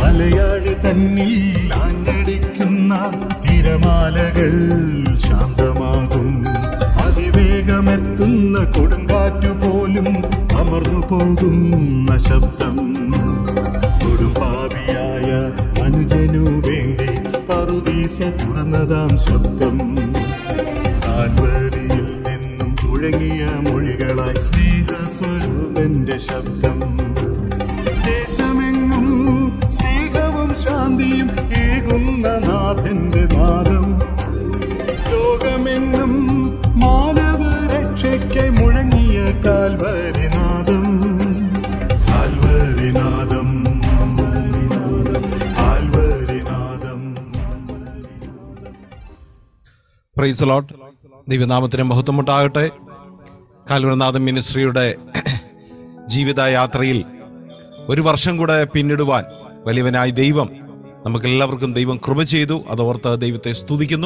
അലയാഴി തന്നിൽ ആഞ്ഞടിക്കുന്ന തിരമാലകൾ ശാന്തമാകും അതിവേഗമെത്തുന്ന കൊടുങ്കാറ്റു പോലും അമർന്നു പോകുന്ന ശബ്ദം കൊടുമ്പാവിയായ മനുജനു വേണ്ടി പറുദീസ തുറന്നതാം ശബ്ദം കാൽവരിയിൽ നിന്നും മുഴങ്ങിയ മൊഴികളായി സ്നേഹസ്വരൂപന്റെ ശബ്ദം ദേശമെങ്ങും സ്നേഹവും ശാന്തിയും ഏകുന്ന നാഥന്റെ നാദം ലോകമെങ്ങും മാനവരക്ഷയ്ക്ക് മുഴങ്ങിയ കാൽവരിനാദം കാൽവരിനാദം കാൽവരിനാദം പ്രൈസ് ലോട്ട് ദൈവനാമത്തിന് മഹത്വമുണ്ടാകട്ടെ കാൽവരനാഥൻ മിനിസ്ട്രിയുടെ ജീവിതയാത്രയിൽ ഒരു വർഷം കൂടെ പിന്നിടുവാൻ വലിയവനായ ദൈവം നമുക്കെല്ലാവർക്കും ദൈവം കൃപ ചെയ്തു അതോർത്ത് ദൈവത്തെ സ്തുതിക്കുന്നു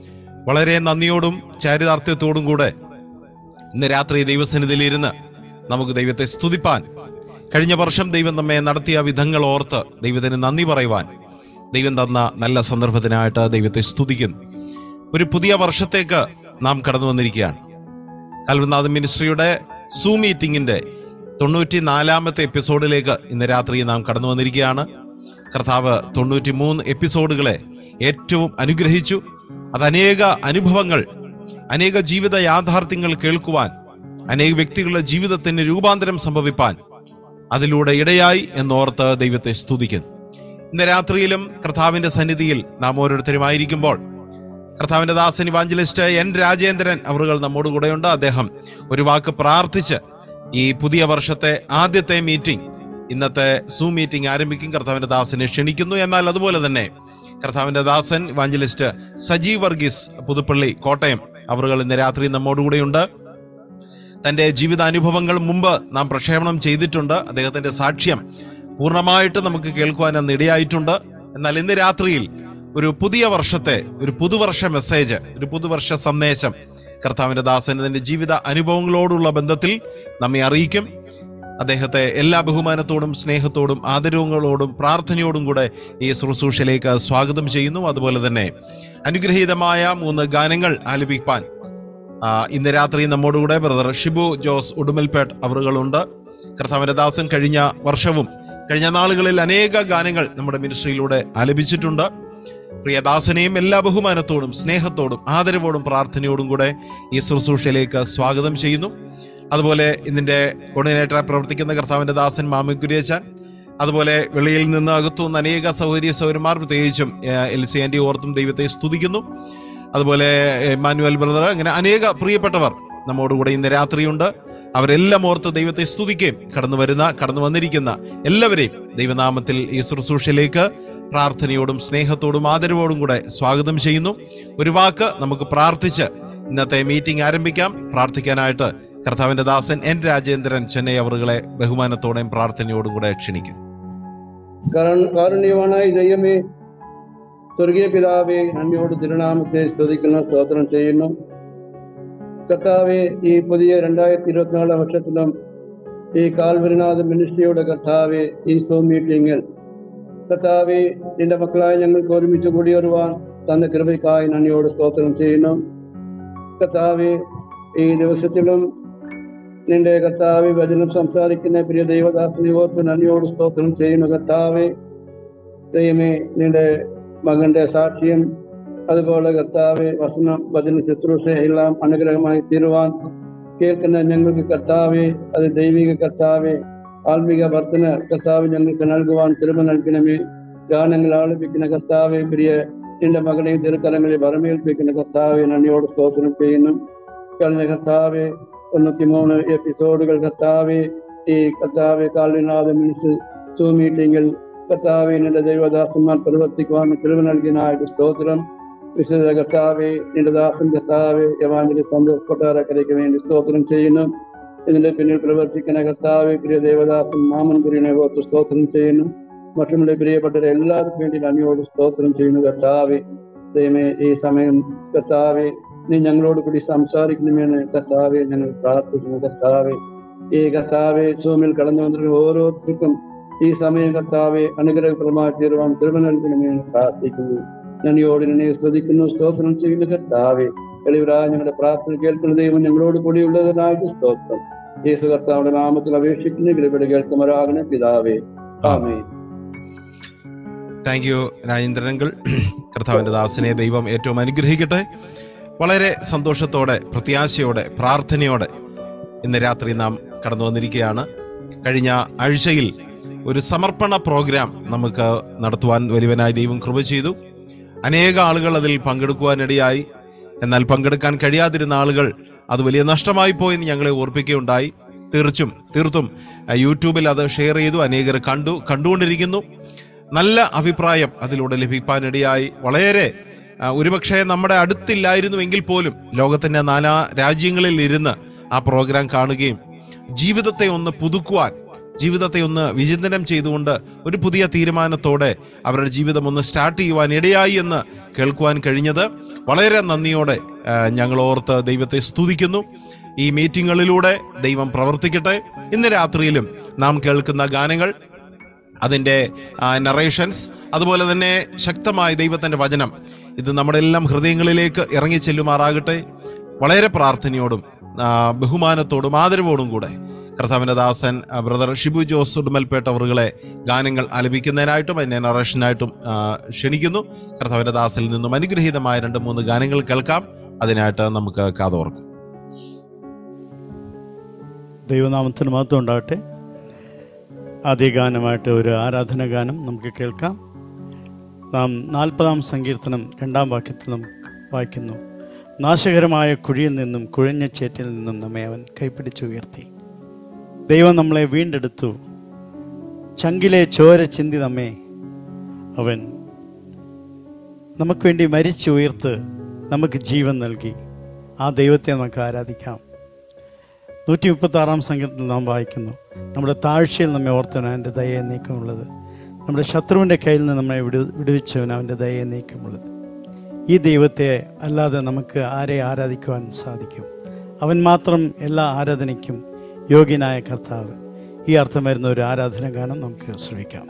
വളരെ നന്ദിയോടും ചാരിതാർത്ഥ്യത്തോടും കൂടെ ഇന്ന് രാത്രി ദൈവസന്നിധിയിലിരുന്ന് നമുക്ക് ദൈവത്തെ സ്തുതിപ്പാൻ കഴിഞ്ഞ വർഷം ദൈവം നമ്മെ നടത്തിയ വിധങ്ങൾ ഓർത്ത് ദൈവത്തിന് നന്ദി പറയുവാൻ ദൈവം തന്ന നല്ല സന്ദർഭത്തിനായിട്ട് ദൈവത്തെ സ്തുതിക്കുന്നു ഒരു പുതിയ വർഷത്തേക്ക് നാം കടന്നു വന്നിരിക്കുകയാണ് കൽവനാഥ് മിനിസ്ട്രിയുടെ സൂ മീറ്റിംഗിന്റെ തൊണ്ണൂറ്റി നാലാമത്തെ എപ്പിസോഡിലേക്ക് ഇന്ന് രാത്രി നാം കടന്നു വന്നിരിക്കുകയാണ് കർത്താവ് തൊണ്ണൂറ്റി മൂന്ന് എപ്പിസോഡുകളെ ഏറ്റവും അനുഗ്രഹിച്ചു അത് അനേക അനുഭവങ്ങൾ അനേക ജീവിത യാഥാർത്ഥ്യങ്ങൾ കേൾക്കുവാൻ അനേക വ്യക്തികളുടെ ജീവിതത്തിന് രൂപാന്തരം സംഭവിപ്പാൻ അതിലൂടെ ഇടയായി എന്നോർത്ത് ദൈവത്തെ സ്തുതിക്കുന്നു ഇന്ന് രാത്രിയിലും കർത്താവിന്റെ സന്നിധിയിൽ നാം ഓരോരുത്തരുമായിരിക്കുമ്പോൾ കർത്താവിന്റെ ദാസൻ ഇവാഞ്ചലിസ്റ്റ് എൻ രാജേന്ദ്രൻ അവറുകൾ നമ്മോട് കൂടെയുണ്ട് അദ്ദേഹം ഒരു വാക്ക് പ്രാർത്ഥിച്ച് ഈ പുതിയ വർഷത്തെ ആദ്യത്തെ മീറ്റിംഗ് ഇന്നത്തെ സൂ മീറ്റിംഗ് ആരംഭിക്കും കർത്താവിന്റെ ദാസനെ ക്ഷണിക്കുന്നു എന്നാൽ അതുപോലെ തന്നെ കർത്താവിന്റെ ദാസൻ ഇവാഞ്ചലിസ്റ്റ് സജീവ് വർഗീസ് പുതുപ്പള്ളി കോട്ടയം അവറുകൾ ഇന്ന് രാത്രി നമ്മോടുകൂടെയുണ്ട് തന്റെ ജീവിതാനുഭവങ്ങൾ മുമ്പ് നാം പ്രക്ഷേപണം ചെയ്തിട്ടുണ്ട് അദ്ദേഹത്തിന്റെ സാക്ഷ്യം പൂർണ്ണമായിട്ട് നമുക്ക് കേൾക്കുവാൻ അന്ന് ഇടയായിട്ടുണ്ട് എന്നാൽ ഇന്ന് രാത്രിയിൽ ഒരു പുതിയ വർഷത്തെ ഒരു പുതുവർഷ മെസ്സേജ് ഒരു പുതുവർഷ സന്ദേശം കർത്താവിന്റെ ദാസൻ തന്റെ ജീവിത അനുഭവങ്ങളോടുള്ള ബന്ധത്തിൽ നമ്മെ അറിയിക്കും അദ്ദേഹത്തെ എല്ലാ ബഹുമാനത്തോടും സ്നേഹത്തോടും ആദരവുകളോടും പ്രാർത്ഥനയോടും കൂടെ ഈ ശുശ്രൂഷയിലേക്ക് സ്വാഗതം ചെയ്യുന്നു അതുപോലെ തന്നെ അനുഗ്രഹീതമായ മൂന്ന് ഗാനങ്ങൾ ആലപിപ്പാൻ ആ, ഇന്ന് രാത്രി നമ്മോടുകൂടെ ബ്രദർ ഷിബു ജോസ് ഉടുമൽപേട്ട് അവറുകളുണ്ട് കർത്താവിന്റെ ദാസൻ കഴിഞ്ഞ വർഷവും കഴിഞ്ഞ നാളുകളിൽ അനേക ഗാനങ്ങൾ നമ്മുടെ മിനിസ്ട്രിയിലൂടെ ആലപിച്ചിട്ടുണ്ട് പ്രിയദാസനെയും എല്ലാ ബഹുമാനത്തോടും സ്നേഹത്തോടും ആദരവോടും പ്രാർത്ഥനയോടും കൂടെ ഈ ശുശ്രൂഷയിലേക്ക് സ്വാഗതം ചെയ്യുന്നു അതുപോലെ ഇതിന്റെ കോർഡിനേറ്ററായി പ്രവർത്തിക്കുന്ന കർത്താവിന്റെ ദാസൻ മാമിക്കുരിയച്ചാൻ അതുപോലെ വെളിയിൽ നിന്ന് അകത്തുനിന്ന് അനേക സൗകര്യ സൗകര്യമാർ പ്രത്യേകിച്ചും ഏഹ്, എൽ സി ആൻഡി ഓർത്തും ദൈവത്തെ സ്തുതിക്കുന്നു അതുപോലെ മാനുവൽ ബ്രദർ അങ്ങനെ അനേക പ്രിയപ്പെട്ടവർ നമ്മോടുകൂടെ ഇന്ന് രാത്രിയുണ്ട് അവരെല്ലാം ഓർത്ത് ദൈവത്തെ സ്തുതിക്കുകയും കടന്നു വരുന്ന കടന്നു വന്നിരിക്കുന്ന എല്ലാവരെയും ദൈവനാമത്തിൽ ഈ ശുശ്രൂഷയിലേക്ക് പ്രാർത്ഥനയോടും സ്നേഹത്തോടും ആദരവോടും കൂടെ സ്വാഗതം ചെയ്യുന്നു ഒരു വാക്ക് നമുക്ക് പ്രാർത്ഥിച്ച് ഇന്നത്തെ മീറ്റിംഗ് ആരംഭിക്കാം പ്രാർത്ഥിക്കാനായിട്ട് കർത്താവിന്റെ ദാസൻ എൻ രാജേന്ദ്രൻ ചെന്നൈ അവറുകളെ ബഹുമാനത്തോടെയും പ്രാർത്ഥനയോടും കൂടെ ക്ഷണിക്കുന്നു കാരുണ്യ- കാരുണ്യവാനായ ദൈവമേ സ്വർഗീയ പിതാവേ നന്ദിയോട് തിരുനാമത്തെ സ്തുതിക്കുന്നു സ്തോത്രം ചെയ്യുന്നു കർത്താവെ ഈ പുതിയ രണ്ടായിരത്തി ഇരുപത്തിനാല് വർഷത്തിലും ഈ കാൽവരിനാഥ മിനിസ്ട്രിയുടെ കർത്താവെ ഈ സോം മീറ്റിംഗിൽ കർത്താവെ നിന്റെ മക്കളായി ഞങ്ങൾക്ക് ഒരുമിച്ച് കൂടിയേറുവാൻ തന്ന കൃപയ്ക്കായി നന്ദിയോട് സ്തോത്രം ചെയ്യുന്നു കർത്താവെ ഈ ദിവസത്തിലും നിന്റെ കർത്താവ് വചനം സംസാരിക്കുന്ന പ്രിയ ദൈവദാസനെ ഓർത്ത് നന്ദിയോട് സ്തോത്രം ചെയ്യുന്നു കർത്താവെ ദൈവമേ നിന്റെ മകന്റെ സാക്ഷ്യം അതുപോലെ കർത്താവ് വസനം വചന ശുശ്രൂഷ എല്ലാം അനുഗ്രഹമായി തീരുവാൻ കേൾക്കുന്ന ഞങ്ങൾക്ക് കർത്താവെ അത് ദൈവിക കർത്താവെ ആത്മിക വർധന കർത്താവ് ഞങ്ങൾക്ക് നൽകുവാൻ തിരുമ നൽകണമേ ഗാനങ്ങൾ ആലപിക്കുന്ന കർത്താവെ പ്രിയ നിന്റെ മകനെയും തിരുക്കരങ്ങളെ വരമേൽപ്പിക്കുന്ന കർത്താവെ നന്ദിയോട് സ്തോത്രം ചെയ്യുന്നു കഴിഞ്ഞ കർത്താവെ തൊണ്ണൂറ്റി മൂന്ന് എപ്പിസോഡുകൾ കർത്താവെ ഈ കർത്താവെ കാൽവിനാഥ മിനിസ് സൂ മീറ്റിംഗിൽ കർത്താവെ നിന്റെ ദൈവദാസന്മാർ പ്രവർത്തിക്കുവാൻ കഴിവ് നൽകിയനായിട്ട് സ്തോത്രം വിശുദ്ധ കർത്താവെ നിന്റെ ദാസൻ കർത്താവെ യവാഞ്ജലി സന്തോഷ് കൊട്ടാരക്കരയ്ക്ക് വേണ്ടി സ്തോത്രം ചെയ്യുന്നു ഇതിന്റെ പിന്നിൽ പ്രവർത്തിക്കുന്ന കർത്താവെ പ്രിയ ദേവദാസൻ മാമൻ കുര്യനെ ഓർത്ത് സ്തോത്രം ചെയ്യുന്നു മറ്റുള്ള പ്രിയപ്പെട്ടവരെ എല്ലാവർക്കും വേണ്ടി നന്ദിയോട് സ്തോത്രം ചെയ്യുന്നു കർത്താവെ ദൈവമേ ഈ സമയം കർത്താവെ നീ ഞങ്ങളോട് കൂടി സംസാരിക്കണമെന്ന് കർത്താവെ ഞങ്ങൾ പ്രാർത്ഥിക്കുന്നു കർത്താവെ ഈ കർത്താവെ സൂമിൽ കടന്നു വന്നിട്ടുള്ള ഓരോരുത്തർക്കും ഈ സമയം കർത്താവെ അനുഗ്രഹപ്രദമായി തീരുവാൻ തിരുവനന്തപുരമെന്ന് പ്രാർത്ഥിക്കുന്നു നന്ദിയോട് നിന്നെ സ്തുതിക്കുന്നു സ്തോത്രം ചെയ്യുന്ന കർത്താവെ എളിവരായ ഞങ്ങളുടെ പ്രാർത്ഥന കേൾക്കുന്ന ദൈവം ഞങ്ങളോട് കൂടിയുള്ളതിനായിട്ട് സ്തോത്രം യേശു കർത്താവിന്റെ നാമത്തിൽ അപേക്ഷിക്കുന്ന കൃപയുടെ കേൾക്കുമാറാകണേ പിതാവേ ആമേ താങ്ക് യു രാജേന്ദ്രനങ്ങൾ കർത്താവിൻ്റെ ദാസനെ ദൈവം ഏറ്റവും അനുഗ്രഹിക്കട്ടെ വളരെ സന്തോഷത്തോടെ പ്രത്യാശയോടെ പ്രാർത്ഥനയോടെ ഇന്ന് രാത്രി നാം കടന്നു വന്നിരിക്കുകയാണ് കഴിഞ്ഞ ആഴ്ചയിൽ ഒരു സമർപ്പണ പ്രോഗ്രാം നമുക്ക് നടത്തുവാൻ വലിയവനായ ദൈവം കൃപ ചെയ്തു അനേക ആളുകൾ അതിൽ പങ്കെടുക്കുവാനിടയായി എന്നാൽ പങ്കെടുക്കാൻ കഴിയാതിരുന്ന ആളുകൾ അത് വലിയ നഷ്ടമായി പോയെന്ന് ഞങ്ങളെ ഓർപ്പിക്കുകയുണ്ടായി തീർച്ചും തീർത്തും ആ, യൂട്യൂബിൽ അത് ഷെയർ ചെയ്തു അനേകർ കണ്ടു കണ്ടുകൊണ്ടിരിക്കുന്നു നല്ല അഭിപ്രായം അതിലൂടെ ലഭിക്കാനിടയായി വളരെ ആ, ഒരുപക്ഷെ നമ്മുടെ അടുത്തില്ലായിരുന്നുവെങ്കിൽ പോലും ലോകത്തിന്റെ നാനാ രാജ്യങ്ങളിൽ ഇരുന്ന് ആ പ്രോഗ്രാം കാണുകയും ജീവിതത്തെ ഒന്ന് പുതുക്കുവാൻ ജീവിതത്തെ ഒന്ന് വിചിന്തനം ചെയ്തുകൊണ്ട് ഒരു പുതിയ തീരുമാനത്തോടെ അവരുടെ ജീവിതം ഒന്ന് സ്റ്റാർട്ട് ചെയ്യുവാൻ ഇടയായി എന്ന് കേൾക്കുവാൻ കഴിഞ്ഞത് വളരെ നന്ദിയോടെ ആ, ഞങ്ങൾ ഓർത്ത് ദൈവത്തെ സ്തുതിക്കുന്നു ഈ മീറ്റിങ്ങുകളിലൂടെ ദൈവം പ്രവർത്തിക്കട്ടെ ഇന്ന് രാത്രിയിലും നാം കേൾക്കുന്ന ഗാനങ്ങൾ അതിൻ്റെ നറേഷൻസ് അതുപോലെ തന്നെ ശക്തമായ ദൈവത്തിൻ്റെ വചനം ഇത് നമ്മുടെ എല്ലാം ഹൃദയങ്ങളിലേക്ക് ഇറങ്ങി ചെല്ലുമാറാകട്ടെ വളരെ പ്രാർത്ഥനയോടും ആ, ബഹുമാനത്തോടും ആദരവോടും കൂടെ കർത്താവിൻ്റെ ദാസൻ ആ, ബ്രദർ ഷിബു ജോസ് ഉടുമൽപേട്ട അവറുകളെ ഗാനങ്ങൾ ആലപിക്കുന്നതിനായിട്ടും അതിൻ്റെ നറേഷനായിട്ടും ആ, ക്ഷണിക്കുന്നു കർത്താവിൻ്റെ ദാസിൽ നിന്നും അനുഗ്രഹീതമായ രണ്ട് മൂന്ന് ഗാനങ്ങൾ കേൾക്കാം അതിനായിട്ട് നമുക്ക് കാതോർക്കാം ദൈവനാമത്തിന് മഹത്വം ഉണ്ടാകട്ടെ ആദ്യ ഗാനമായിട്ട് ഒരു ആരാധന ഗാനം നമുക്ക് കേൾക്കാം നാം നാൽപ്പതാം സങ്കീർത്തനം രണ്ടാം വാക്യത്തിൽ നമുക്ക് വായിക്കുന്നു നാശകരമായ കുഴിയിൽ നിന്നും കുഴഞ്ഞ ചേറ്റിൽ നിന്നും നമ്മെ അവൻ കൈപ്പിടിച്ചുയർത്തി ദൈവം നമ്മളെ വീണ്ടെടുത്തു ചങ്കിലെ ചോര ചിന്തി നമ്മെ അവൻ നമുക്ക് വേണ്ടി മരിച്ചുയർത്ത് നമുക്ക് ജീവൻ നൽകി ആ ദൈവത്തെ നമുക്ക് ആരാധിക്കാം നൂറ്റി മുപ്പത്തി ആറാം സംഘത്തിൽ നാം വായിക്കുന്നു നമ്മുടെ താഴ്ചയിൽ നമ്മെ ഓർത്തവൻ അവൻ്റെ ദയ നീക്കമുള്ളത് നമ്മുടെ ശത്രുവിൻ്റെ കയ്യിൽ നിന്ന് നമ്മെ വിടു വിടുവിച്ചവൻ അവൻ്റെ ദയ നീക്കമുള്ളത് ഈ ദൈവത്തെ അല്ലാതെ നമുക്ക് ആരെ ആരാധിക്കുവാൻ സാധിക്കും അവൻ മാത്രം എല്ലാ ആരാധനയ്ക്കും യോഗ്യനായ കർത്താവ് ഈ അർത്ഥം വരുന്ന ഒരു ആരാധന ഗാനം നമുക്ക് ശ്രമിക്കാം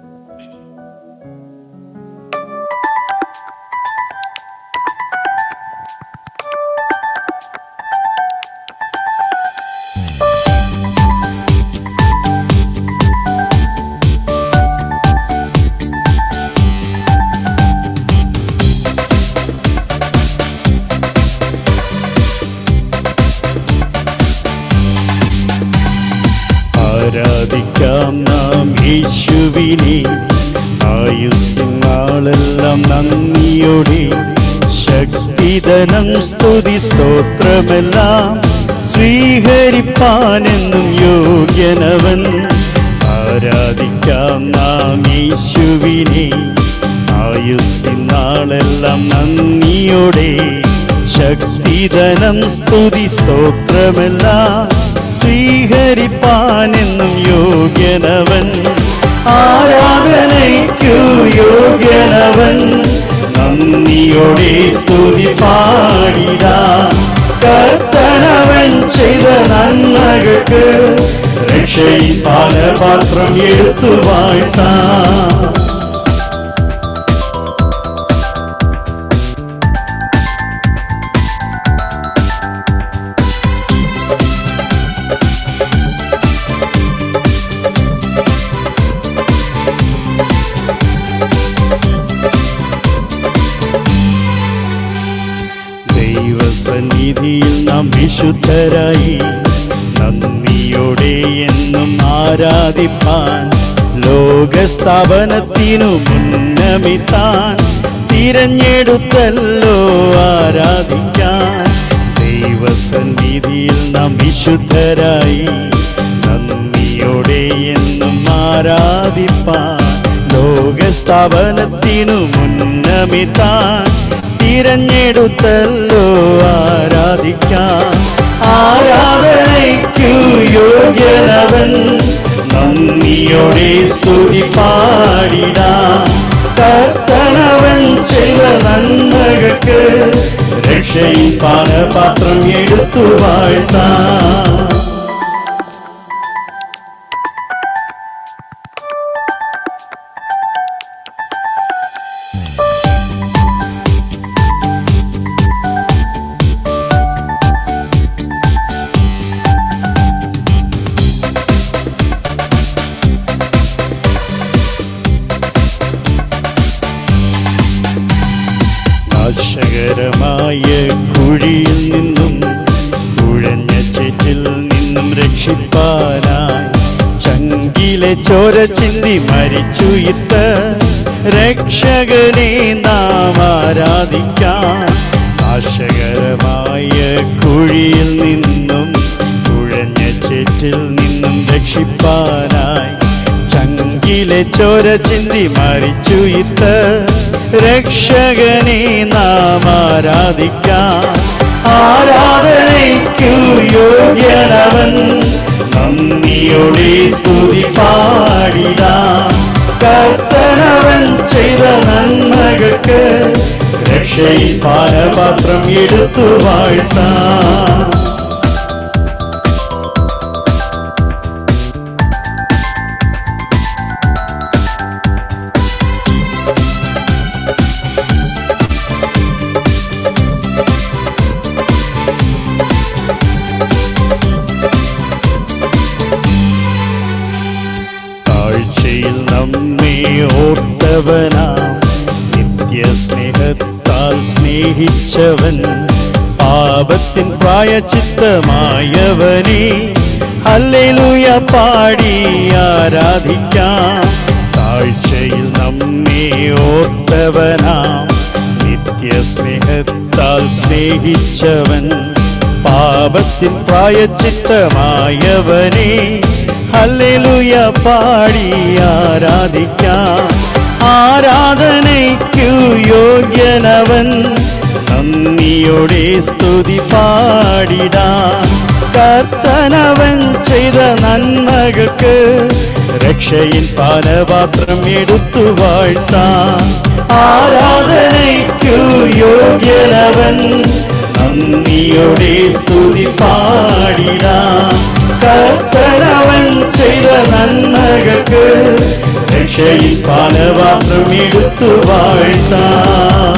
ആരാധിക്കാം നാം യേശുവിനെ ആയുസ്നാളെല്ലാം നന്ദിയോടെ ശക്തിധനം സ്തുതി സ്തോത്രമെല്ലാം സ്വീകരിപ്പാനെന്നും യോഗ്യനവൻ ആരാധിക്കാം നാം യേശുവിനെ ആയുസ്നാളെല്ലാം നന്ദിയോടെ ശക്തിധനം സ്തുതി സ്തോത്രമെല്ലാം സ്വീകരിപ്പാനെന്നും യോഗ്യനവൻ ആരാധനയ്ക്കു യോഗ്യനവൻ നന്ദിയോടെ സ്തുതി പാടിട കർത്തനവൻ ചെയ്ത നന്മകൾക്ക് രക്ഷയിൽ പാലപാത്രം എടുത്തു വാഴ്ത്താം ദൈവസന്നിധിയിൽ നാം വിശുദ്ധരായി നന്ദിയോടെ എന്നും ആരാധിപ്പാൻ ലോകസ്ഥാപനത്തിനു മുന്നമിത്താൻ തിരഞ്ഞെടുത്തല്ലോ ആരാധിക്കാൻ ദൈവസന്നിധിയിൽ നാം വിശുദ്ധരായി നന്ദിയോടെ എന്നും ആരാധിപ്പാൻ ലോകസ്ഥാപനത്തിനു മുന്നമിത്താൻ തിരഞ്ഞെടുത്തല്ലോ ആരാധിക്കാം ആരാധനയ്ക്കു യോഗ്യനവൻ നന്ദിയോടെ സ്തുതി പാടിടാം കർത്തനവൻ ചെയ്ത നന്മകൾക്ക് രക്ഷയിൽ പാനപാത്രം എടുത്തു വാഴ്ത്താം നാശകരമായ കുഴിയിൽ നിന്നും കുഴഞ്ഞ ചേറ്റിൽ നിന്നും രക്ഷിപ്പാനായി ചങ്കിലെ ചോര ചിന്തി മരിച്ചുയിത്ത രക്ഷകനെ നാം ആരാധിക്കാം നാശകരമായ കുഴിയിൽ നിന്നും കുഴഞ്ഞ ചേറ്റിൽ നിന്നും രക്ഷിപ്പാനായി ചങ്കിലെ ചോര ചിന്തി മരിച്ചുയിത്ത രക്ഷകനെ നാം ആരാധിക്കാം ആരാധനയ്ക്കു യോഗ്യനവൻ നന്ദിയോടെ സ്തുതി പാടിടാം കർത്തനവൻ ചെയ്ത നന്മകൾക്ക് രക്ഷയിൽ പാനപാത്രം എടുത്തു വാഴ്ത്താം താഴ്ചയിൽ നമ്മെ ഓർത്തവനാം നിത്യസ്നേഹത്താൽ സ്നേഹിച്ചവൻ പാപത്തിൻ പ്രായച്ചിത്തമായവനെ ഹല്ലേലൂയ പാടി ആരാധിക്കാം താഴ്ചയിൽ നമ്മെ ഓർത്തവനാം നിത്യസ്നേഹത്താൽ സ്നേഹിച്ചവൻ പാപത്തിൻ പ്രായച്ചിത്തമായവനെ ഹല്ലേലൂയ പാടി ആരാധിക്കാം ആരാധനയ്ക്കു യോഗ്യനവൻ നന്ദിയോടെ സ്തുതി പാടിടാം കർത്തനവൻ ചെയ്ത നന്മകൾക്ക് രക്ഷയിൽ പാനപാത്രം എടുത്തു വാഴ്ത്താം ആരാധനയ്ക്കു യോഗ്യനവൻ നന്ദിയോടെ സ്തുതി പാടിടാം കർത്തനവൻ ചെയ്ത നന്മകൾക്ക് രക്ഷയിൽ പാനപാത്രം എടുത്തു വാഴ്ത്താം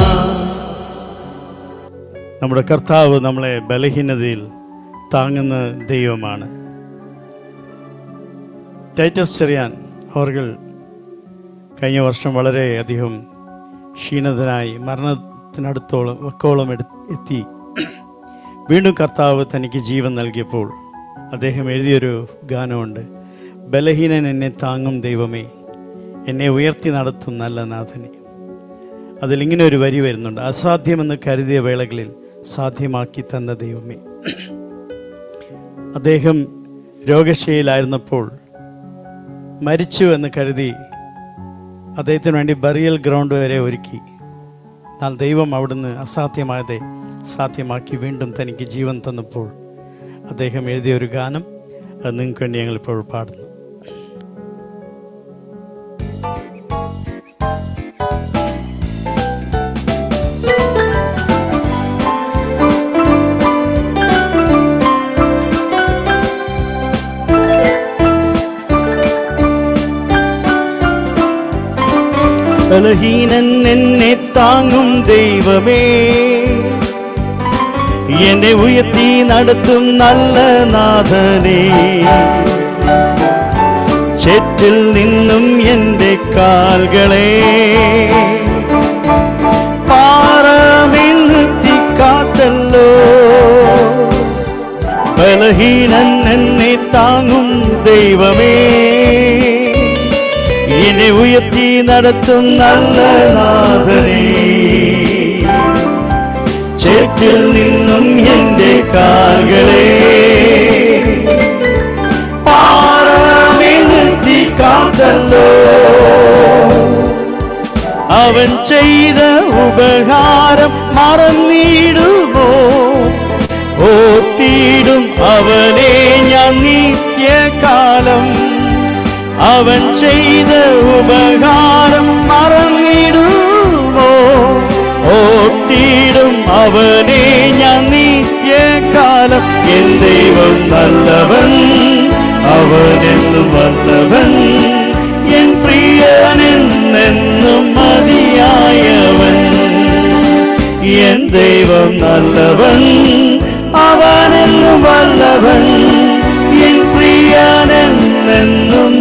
നമ്മുടെ കർത്താവ് നമ്മളെ ബലഹീനതയിൽ താങ്ങുന്ന ദൈവമാണ് ടൈറ്റസ് ചെറിയാൻ അവർ കഴിഞ്ഞ വർഷം വളരെ അധികം ക്ഷീണിതനായി മരണത്തിനടുത്തോളം വക്കോളം എടു എത്തി വീണ്ടും കർത്താവ് തനിക്ക് ജീവൻ നൽകിയപ്പോൾ അദ്ദേഹം എഴുതിയൊരു ഗാനമുണ്ട് ബലഹീനൻ എന്നെ താങ്ങും ദൈവമേ എന്നെ ഉയർത്തി നടത്തും നല്ല നാഥനെ അതിലിങ്ങനെ ഒരു വരി വരുന്നുണ്ട് അസാധ്യമെന്ന് കരുതിയ വേളകളിൽ സാധ്യമാക്കി തന്ന ദൈവമേ അദ്ദേഹം രോഗശയിലായിരുന്നപ്പോൾ മരിച്ചു എന്ന് കരുതി അദ്ദേഹത്തിന് വേണ്ടി ബറിയൽ ഗ്രൗണ്ട് വരെ ഒരുക്കി എന്നാൽ ദൈവം അവിടുന്ന് അസാധ്യമായതെ സാധ്യമാക്കി വീണ്ടും തനിക്ക് ജീവൻ തന്നപ്പോൾ അദ്ദേഹം എഴുതിയ ഒരു ഗാനം അത് നിങ്ങൾക്ക് വേണ്ടി ഞങ്ങൾ ഇപ്പോൾ പാടുന്നു ബലഹീനൻ എന്നെ താങ്ങും ദൈവമേ എന്നെ ഉയർത്തി നടത്തും നല്ല നാഥനെ ചെറ്റിൽ നിന്നും എൻ്റെ കാൽകളെ പാറമേൽ നിർത്തി കാത്തല്ലോ ബലഹീനൻ എന്നെ താങ്ങും ദൈവമേ എന്നെ ഉയർത്തി നടത്തും നല്ല നാഥനെ ചേറ്റിൽ നിന്നും എൻ്റെ കാൽകളെ പാറമേൽ നിർത്തി കാത്തല്ലോ അവൻ ചെയ്ത ഉപകാരം മറന്നിടുമോ ഓത്തിയിടും അവനെ ഞാൻ നിത്യകാലം അവൻ ചെയ്ത ഉപകാരം മറന്നിടുമോ ഓത്തിയിടും അവനെ ഞാൻ നിത്യകാലം എൻ ദൈവം നല്ലവൻ അവനെന്നും വല്ലവൻ എൻ പ്രിയനെന്നെന്നും മതിയായവൻ എൻ ദൈവം നല്ലവൻ അവനെന്നും വല്ലവൻ എൻ പ്രിയനെന്നെന്നും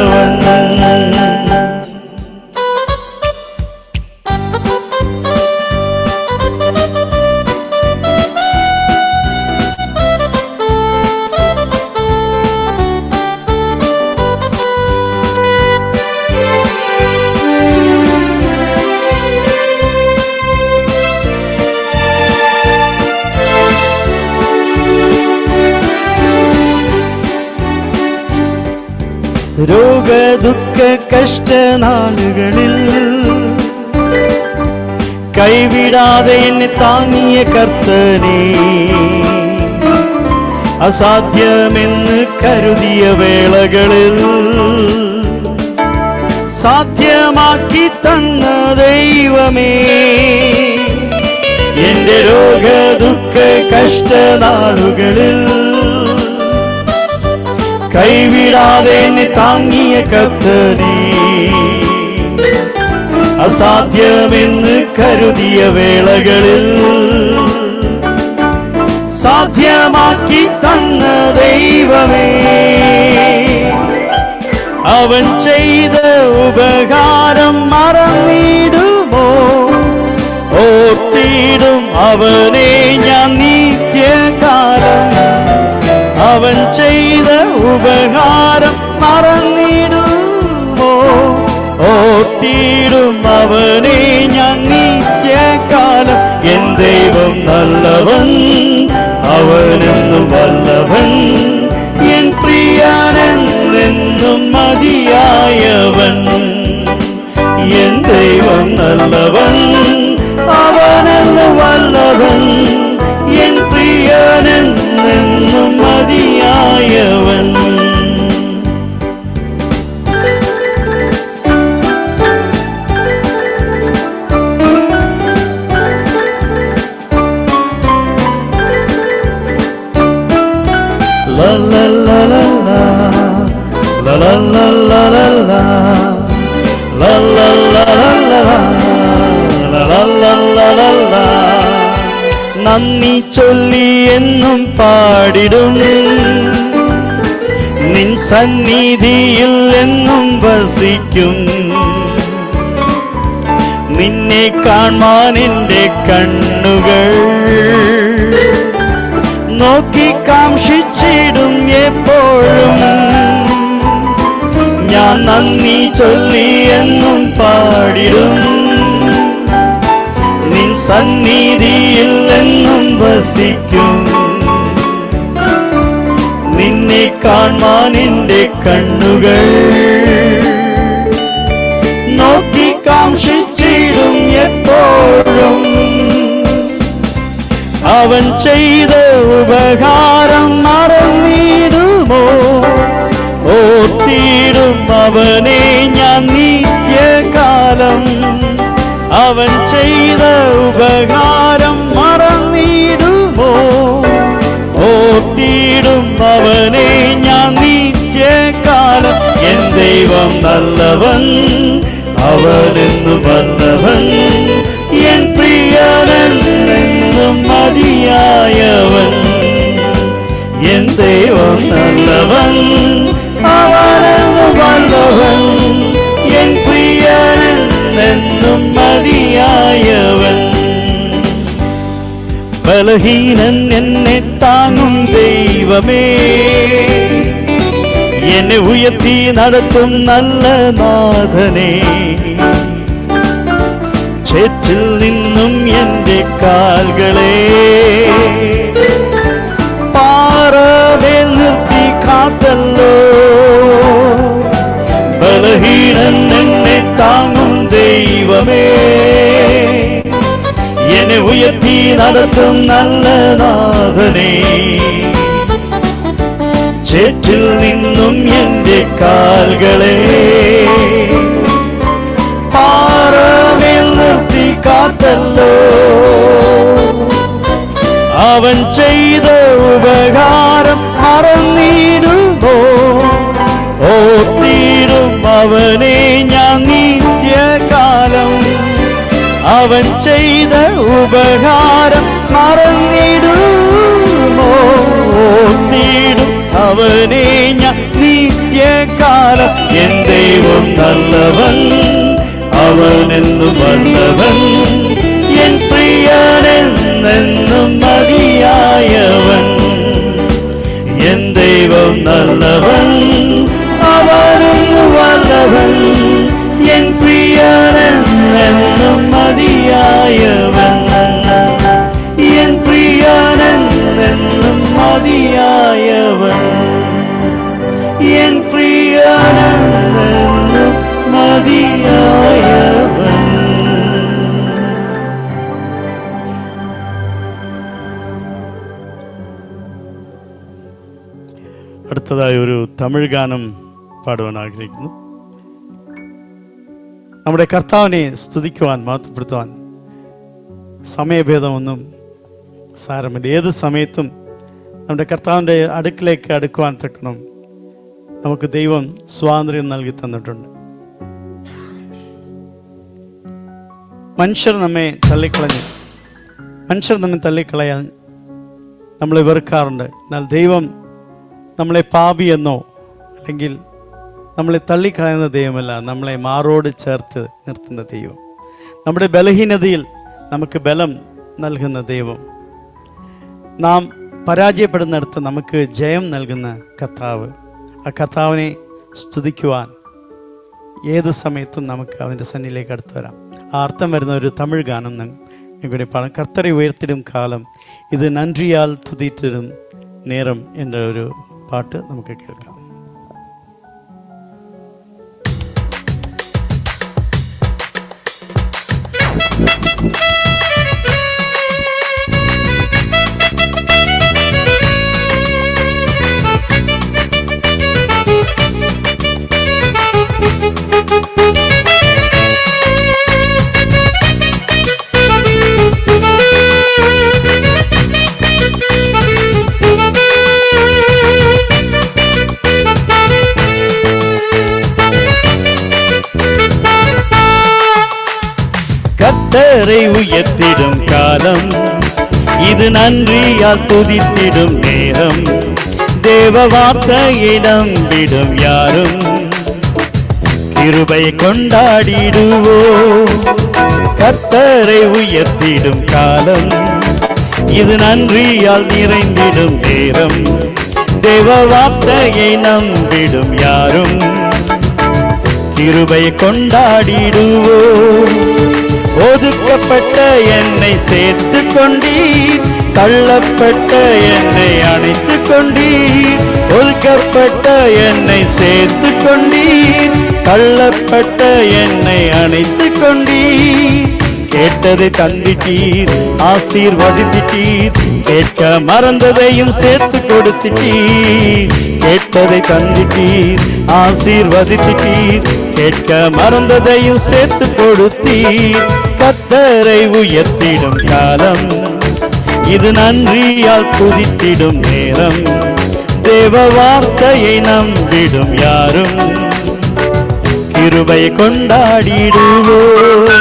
മതിയായവൻ രോഗ ദുഃഖ കഷ്ടനാളുകളിൽ കൈവിടാതെ എന്നെ താങ്ങിയ കർത്തനെ അസാധ്യമെന്ന് കരുതിയ വേളകളിൽ സാധ്യമാക്കി തന്ന ദൈവമേ എന്റെ രോഗ ദുഃഖ കഷ്ടനാളുകളിൽ കൈവിടാതെ എന്നെ താങ്ങിയ കത്തനെ അസാധ്യമെന്ന് കരുതിയ വേളകളിൽ സാധ്യമാക്കി തന്ന ദൈവമേ അവൻ ചെയ്ത ഉപകാരം മറന്നിടുമോ ഓർത്തിടും അവനെ ഞാൻ നിത്യകാലം അവൻ ചെയ്ത ഉപകാരം മറന്നിടുമോ ഓർത്തിടും അവനെ ഞാൻ നിത്യകാലം എൻ ദൈവം നല്ലവൻ അവനെന്നും വല്ലവൻ എൻ പ്രിയനെന്നും മതിയായവൻ എൻ ദൈവം നല്ലവൻ അവനെന്ന് വല്ലവൻ എൻ പ്രിയനെന്നും മതിയായവൻ La la la la la La la la la la la La la la la la la La la la la la la നന്ദി ചൊല്ലി എന്നും പാടിടും നിൻ സന്നിധിയിൽ എന്നും വസിക്കും നിന്നെ കാണാൻ എൻ്റെ കണ്ണുകൾ നോക്കി കാംക്ഷിച്ചിടും എപ്പോഴും ഞാൻ നന്ദി ചൊല്ലി എന്നും പാടിടും നിൻ സന്നിധിയിൽ എന്നും വസിക്കും നിന്നെ കാണാൻ എൻ്റെ കണ്ണുകൾ നോക്കി കാംക്ഷിച്ചിടും എപ്പോഴും അവൻ ചെയ്ത ഉപകാരം മറന്നിടുമോ ഓർത്തിടും അവനെ ഞാൻ നിത്യകാലം അവൻ ചെയ്ത ഉപകാരം മറന്നിടുമോ ഓർത്തിടും അവനെ ഞാൻ നിത്യകാലം എൻ ദൈവം നല്ലവൻ അവനെന്നു വല്ലവൻ എൻ പ്രിയനെന്നും മതിയായവൻ എൻ ദൈവം നല്ലവൻ അവനെന്നു വല്ലവൻ എൻ പ്രിയനെന്നും മതിയായവൻ ബലഹീനൻ എന്നെ താങ്ങും ദൈവമേ എന്നെ ഉയർത്തി നടത്തും നല്ല നാഥനെ ചേറ്റിൽ നിന്നും എൻ്റെ കാൽകളെ പാറമേൽ നിർത്തി കാത്തല്ലോ ബലഹീനൻ എന്നെ താങ്ങും ദൈവമേ എന്നെ ഉയർത്തി നടത്തും നല്ല നാഥനെ ചേറ്റിൽ നിന്നും എൻ്റെ കാൽകളെ പാറമേൽ നിർത്തി കാത്തല്ലോ അവൻ ചെയ്ത ഉപകാരം മറന്നിടുമോ ഓർത്തിടും അവനെ ഞാൻ നിത്യകാലം അവൻ ചെയ്ത ഉപകാരം മറന്നിടുമോ ഓർത്തിടും അവനെ ഞാൻ നിത്യകാലം എൻ ദൈവം നല്ലവൻ അവനെന്നും വല്ലവൻ എൻ പ്രിയനെന്നെന്നും മതിയായവൻ എൻ ദൈവം നല്ലവൻ അവനെന്നു വല്ലവൻ എൻ പ്രിയനെന്നും മതിയായവൻ എൻ പ്രിയനെന്നും മതിയായവൻ എൻ പ്രിയനെന്നും അടുത്തതായി ഒരു തമിഴ് ഗാനം പാടുവാൻ ആഗ്രഹിക്കുന്നു നമ്മുടെ കർത്താവിനെ സ്തുതിക്കുവാൻ മഹത്വപ്പെടുത്തുവാൻ സമയഭേദമൊന്നും സാരമില്ല ഏത് സമയത്തും നമ്മുടെ കർത്താവിൻ്റെ അടുക്കിലേക്ക് അടുക്കുവാൻ തക്കണം നമുക്ക് ദൈവം സ്വാതന്ത്ര്യം നൽകി തന്നിട്ടുണ്ട് മനുഷ്യർ നമ്മെ തള്ളിക്കളഞ്ഞു മനുഷ്യർ നമ്മെ തള്ളിക്കളയാൻ നമ്മളെ വെറുക്കാറുണ്ട് എന്നാൽ ദൈവം നമ്മളെ പാപിയെന്നോ അല്ലെങ്കിൽ നമ്മളെ തള്ളിക്കളയുന്ന ദൈവമല്ല നമ്മളെ മാറോട് ചേർത്ത് നിർത്തുന്ന ദൈവം നമ്മുടെ ബലഹീനതയിൽ നമുക്ക് ബലം നൽകുന്ന ദൈവം നാം പരാജയപ്പെടുന്നിടത്ത് നമുക്ക് ജയം നൽകുന്ന കർത്താവ് ആ കർത്താവിനെ സ്തുതിക്കുവാൻ ഏത് സമയത്തും നമുക്ക് അവൻ്റെ സന്നിലേക്ക് അടുത്ത് വരാം ആ അർത്ഥം വരുന്ന ഒരു തമിഴ് ഗാനം ഇവിടെ പാടാം കർത്തരെ ഉയർത്തിടും കാലം ഇത് നன்றிയാൽ തുതിത്തിടും നേരം എன்ற ഒരു പാട്ട് നമുക്ക് കേൾക്കാം கத்தரை உயர்த்திடும் காலம் இது நன்றியால் துதித்திடும் நேரம் தேவ வார்த்தையை நம்பிடும் யாரும் கிருபை கொண்டாடிடுவோ கத்தரை உயர்த்திடும் காலம் இது நன்றியால் நிறைந்திடும் நேரம் தேவ வார்த்தையை நம்பிடும் யாரும் கிருபை கொண்டாடிடுவோ ஒதுக்கப்பட்ட என்னை சேர்த்து கொண்டீர் தள்ளப்பட்ட என்னை அணைத்து கொண்டீர் ஒதுக்கப்பட்ட என்னை சேர்த்து கொண்டீர் தள்ளப்பட்ட என்னை அணைத்து கொண்டீர் கேட்டதை தந்திட்டீர் ஆசீர்வதித்தீர் கேட்க மறந்ததையும் சேர்த்து கொடுத்துட்டீர் கேட்டதை தந்திட்டீர் ஆசீர்வதித்தீர் கேட்க மறந்ததையும் சேர்த்து கொடுத்தீர் கத்தரை உயர்த்திடும் காலம் இது நன்றியால் துதித்திடும் நேரம் தேவ வார்த்தையை நம்பிடும் யாரும் கிருபை கொண்டாடிடுவோம்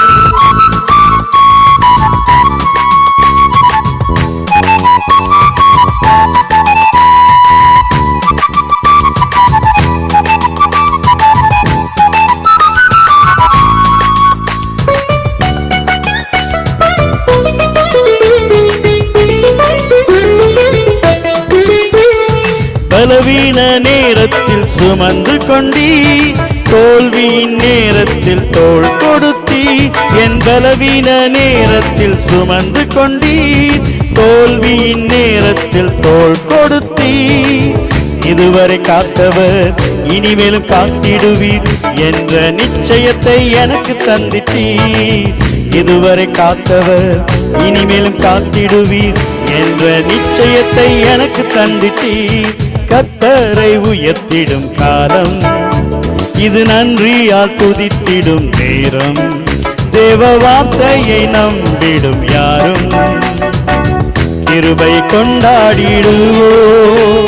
பலவீன நேரத்தில் சுமந்து கொண்டீ தோல்வியின் நேரத்தில் தோள் கொடுத்தீ என் பலவீன நேரத்தில் சுமந்து கொண்டீ தோல்வியின் நேரத்தில் தோள் கொடுத்தீ இதுவரை காத்தவர் இனிமேலும் காத்திடுவீர் என்ற நிச்சயத்தை எனக்கு தந்திட்டீர் இதுவரை காத்தவர் இனிமேலும் காத்திடுவீர் என்ற நிச்சயத்தை எனக்கு தந்திட்டீர் கத்தரை உயர்த்திடும் காலம் இது நன்றியால் துதித்திடும் நேரம் தேவ வார்த்தையை நம்பிடும் யாரும் கிருபை கொண்டாடிடுவோம்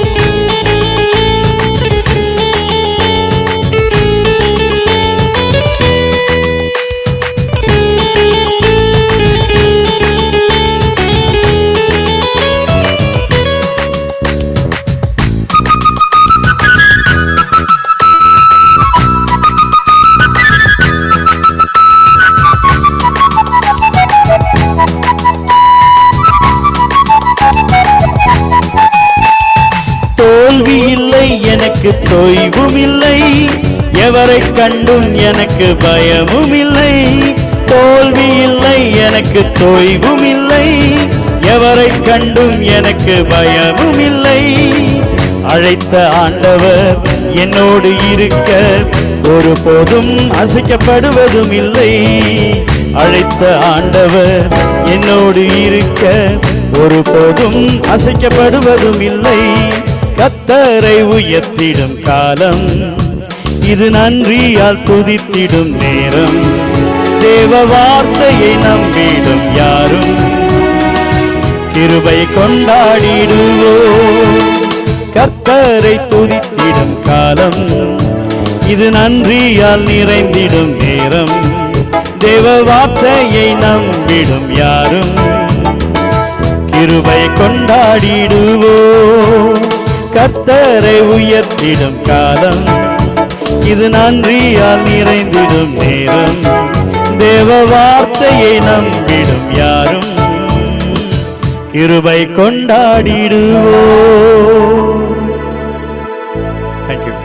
தோல்வி இல்லை எனக்கு தொய்வும் இல்லை எவரை கண்டும் எனக்கு பயமும் இல்லை தோல்வி இல்லை எனக்கு தொய்வும் இல்லை எவரை கண்டும் எனக்கு பயமும் இல்லை அழைத்த ஆண்டவர் என்னோடு இருக்க ஒருபோதும் அசைக்கப்படுவதும் இல்லை அழைத்த ஆண்டவர் என்னோடு இருக்க ஒருபோதும் அசைக்கப்படுவதும் இல்லை கத்தரை உயர்த்திடும் காலம் இது நன்றியால் துதித்திடும் நேரம் தேவ வார்த்தையை நம்பிடும் யாரும் கிருபை கொண்டாடிடுவோம் கர்த்தரை துதித்திடும் காலம் இது நன்றியால் நிறைந்திடும் நேரம் தேவ வார்த்தையை நம்பிடும் யாரும் கிருபை கொண்டாடிடுவோம் கர்த்தரை உயர்த்திடும் காலம் இது நன்றியால் நிறைந்திடும் நேரம் தேவ வார்த்தையை நம்பிடும் யாரும் கிருபை கொண்டாடிடுவோம் താങ്ക് യു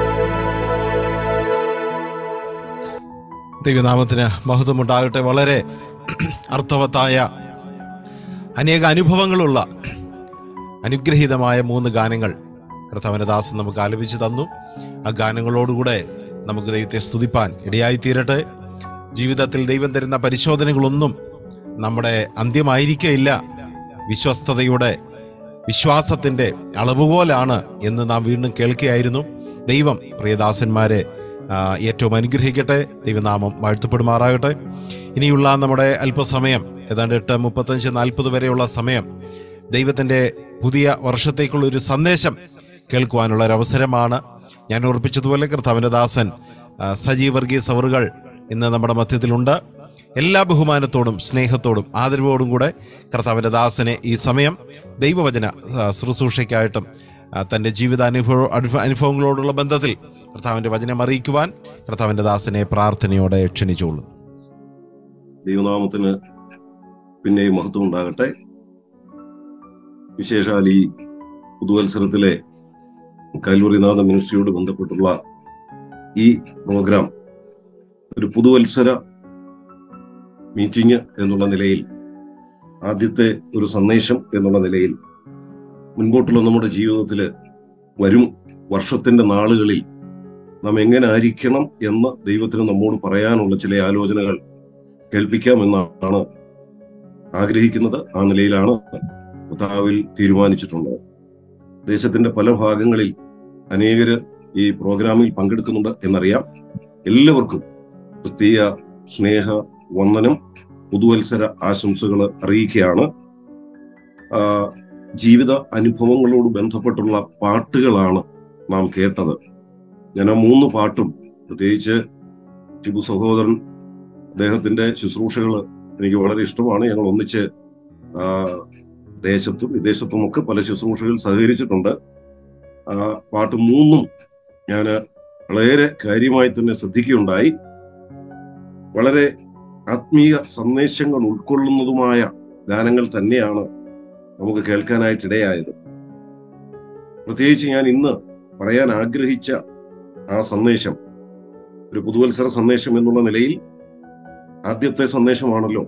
ദൈവനാമത്തിന് മഹത്വമുണ്ടാകട്ടെ വളരെ അർത്ഥവത്തായ അനേക അനുഭവങ്ങളുള്ള അനുഗ്രഹീതമായ മൂന്ന് ഗാനങ്ങൾ കർത്താവിൻ്റെ ദാസൻ നമുക്ക് ആലപിച്ചു തന്നു ആ ഗാനങ്ങളോടുകൂടെ നമുക്ക് ദൈവത്തെ സ്തുതിപ്പാൻ ഇടയായി തീരട്ടെ ജീവിതത്തിൽ ദൈവം തരുന്ന പരിശോധനകളൊന്നും നമ്മുടെ അന്ത്യമായിരിക്കയില്ല വിശ്വസ്തതയുടെ വിശ്വാസത്തിൻ്റെ അളവുകോലാണ് എന്ന് നാം വീണ്ടും കേൾക്കുകയായിരുന്നു ദൈവം പ്രിയദാസന്മാരെ ആ, ഏറ്റവും അനുഗ്രഹിക്കട്ടെ ദൈവനാമം വാഴ്ത്തപ്പെടുമാറാകട്ടെ ഇനിയുള്ള നമ്മുടെ അല്പസമയം ഏതാണ്ട് എട്ട് മുപ്പത്തഞ്ച് നാൽപ്പത് വരെയുള്ള സമയം ദൈവത്തിൻ്റെ പുതിയ വർഷത്തേക്കുള്ള ഒരു സന്ദേശം കേൾക്കുവാനുള്ള ഒരു അവസരമാണ് ഞാൻ ഓർപ്പിച്ചതുപോലെ കർത്താവിൻ്റെ ദാസൻ ആ, സജീവ് വർഗീസ് അവറുകൾ ഇന്ന് നമ്മുടെ മധ്യത്തിലുണ്ട് എല്ലാ ബഹുമാനത്തോടും സ്നേഹത്തോടും ആദരവോടും കൂടെ കർത്താവിൻ്റെ ദാസനെ ഈ സമയം ദൈവവചന ആ, ശുശ്രൂഷയ്ക്കായിട്ടും ആ, തൻ്റെ ജീവിതാനുഭവ അനുഭവ- അനുഭവങ്ങളോടുള്ള ബന്ധത്തിൽ കർത്താവിൻ്റെ വചനം അറിയിക്കുവാൻ കർത്താവിൻ്റെ ദാസനെ പ്രാർത്ഥനയോടെ ക്ഷണിച്ചോളൂ ദൈവനാമത്തിന് പിന്നെയും മഹത്വം ഉണ്ടാകട്ടെ വിശേഷാൽ ഈ പുതുവത്സരത്തിലെ കല്ലൂരിനാഥ മിനിസ്ട്രിയോട് ബന്ധപ്പെട്ടുള്ള ഈ പ്രോഗ്രാം ഒരു പുതുവത്സര മീറ്റിംഗ് എന്നുള്ള നിലയിൽ ആദ്യത്തെ ഒരു സന്ദേശം എന്നുള്ള നിലയിൽ മുൻപോട്ടുള്ള നമ്മുടെ ജീവിതത്തിൽ വരും വർഷത്തിന്റെ നാളുകളിൽ നാം എങ്ങനെ ആയിരിക്കണം എന്ന് ദൈവത്തിന് നമ്മോട് പറയാനുള്ള ചില ആലോചനകൾ കേൾപ്പിക്കാമെന്നാണ് ആഗ്രഹിക്കുന്നത് ആ നിലയിലാണ് കർത്താവിൽ തീരുമാനിച്ചിട്ടുള്ളത് ദേശത്തിന്റെ പല ഭാഗങ്ങളിൽ അനേകര് ഈ പ്രോഗ്രാമിൽ പങ്കെടുക്കുന്നുണ്ട് എന്നറിയാം എല്ലാവർക്കും ക്രിസ്തീയ സ്നേഹ വന്ദനം പുതുവത്സര ആശംസകൾ അറിയിക്കുകയാണ് ആ, ജീവിത അനുഭവങ്ങളോട് ബന്ധപ്പെട്ടുള്ള പാട്ടുകളാണ് നാം കേട്ടത് ഞാൻ ആ മൂന്ന് പാട്ടും പ്രത്യേകിച്ച് ടിബു സഹോദരൻ അദ്ദേഹത്തിന്റെ ശുശ്രൂഷകൾ എനിക്ക് വളരെ ഇഷ്ടമാണ് ഞങ്ങൾ ഒന്നിച്ച് ആ, ദേശത്തും വിദേശത്തും ഒക്കെ പല ശുശ്രൂഷകൾ സഹകരിച്ചിട്ടുണ്ട് ആ പാട്ട് മൂന്നും ഞാൻ വളരെ കാര്യമായി തന്നെ ശ്രദ്ധിക്കുകയുണ്ടായി വളരെ ആത്മീയ സന്ദേശങ്ങൾ ഉൾക്കൊള്ളുന്നതുമായ ഗാനങ്ങൾ തന്നെയാണ് നമുക്ക് കേൾക്കാനായിട്ട് ഇടയായത് പ്രത്യേകിച്ച് ഞാൻ ഇന്ന് പറയാൻ ആഗ്രഹിച്ച ആ സന്ദേശം ഒരു പുതുവത്സര സന്ദേശം എന്നുള്ള നിലയിൽ ആദ്യത്തെ സന്ദേശമാണല്ലോ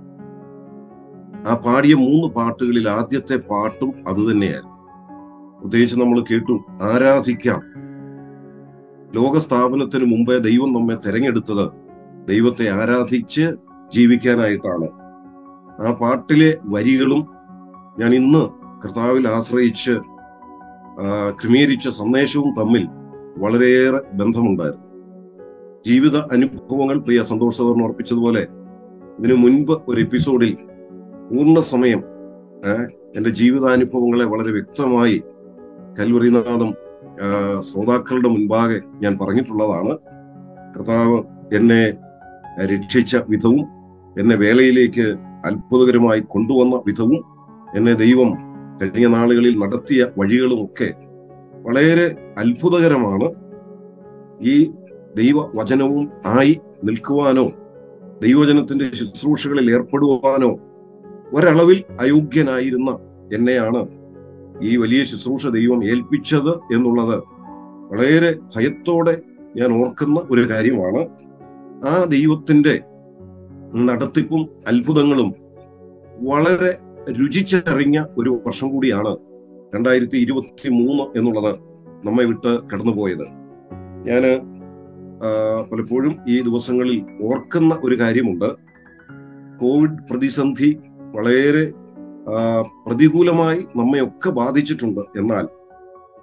ആ പാടിയ മൂന്ന് പാട്ടുകളിൽ ആദ്യത്തെ പാട്ടും അത് തന്നെയായിരുന്നു പ്രത്യേകിച്ച് നമ്മൾ കേട്ടു ആരാധിക്കാം ലോകസ്ഥാപനത്തിന് മുമ്പേ ദൈവം നമ്മെ തെരഞ്ഞെടുത്തത് ദൈവത്തെ ആരാധിച്ച് ജീവിക്കാനായിട്ടാണ് ആ പാട്ടിലെ വരികളും ഞാൻ ഇന്ന് കർത്താവിൽ ആശ്രയിച്ച് ആ, ക്രമീകരിച്ച സന്ദേശവും തമ്മിൽ വളരെയേറെ ബന്ധമുണ്ടായിരുന്നു ജീവിത അനുഭവങ്ങൾ പ്രിയ സന്തോഷ് സഹോദരൻ ഓർപ്പിച്ചതുപോലെ ഇതിനു മുൻപ് ഒരു എപ്പിസോഡിൽ പൂർണ്ണ സമയം ഏഹ്, എന്റെ ജീവിതാനുഭവങ്ങളെ വളരെ വ്യക്തമായി കൽവറിനാഥം ആ, ശ്രോതാക്കളുടെ മുൻപാകെ ഞാൻ പറഞ്ഞിട്ടുള്ളതാണ് കർത്താവ് എന്നെ രക്ഷിച്ച വിധവും എന്നെ വേലയിലേക്ക് അത്ഭുതകരമായി കൊണ്ടുവന്ന വിധവും എന്നെ ദൈവം കഴിഞ്ഞ നാളുകളിൽ നടത്തിയ വഴികളുമൊക്കെ വളരെ അത്ഭുതകരമാണ് ഈ ദൈവവചനവും ആയി നിൽക്കുവാനോ ദൈവജനത്തിന്റെ ശുശ്രൂഷകളിൽ ഏർപ്പെടുവാനോ ഒരളവിൽ അയോഗ്യനായിരുന്ന എന്നെയാണ് ഈ വലിയ ശുശ്രൂഷ ദൈവം ഏൽപ്പിച്ചത് എന്നുള്ളത് വളരെ ഭയത്തോടെ ഞാൻ ഓർക്കുന്ന ഒരു കാര്യമാണ് ആ ദൈവത്തിന്റെ നടത്തിപ്പും അത്ഭുതങ്ങളും വളരെ രുചിച്ചറിഞ്ഞ ഒരു വർഷം കൂടിയാണ് രണ്ടായിരത്തി ഇരുപത്തി മൂന്ന് എന്നുള്ളത് നമ്മെ വിട്ട് കടന്നുപോയത് ഞാന് ആ, പലപ്പോഴും ഈ ദിവസങ്ങളിൽ ഓർക്കുന്ന ഒരു കാര്യമുണ്ട് കോവിഡ് പ്രതിസന്ധി വളരെ ആ, പ്രതികൂലമായി നമ്മയൊക്കെ ബാധിച്ചിട്ടുണ്ട് എന്നാൽ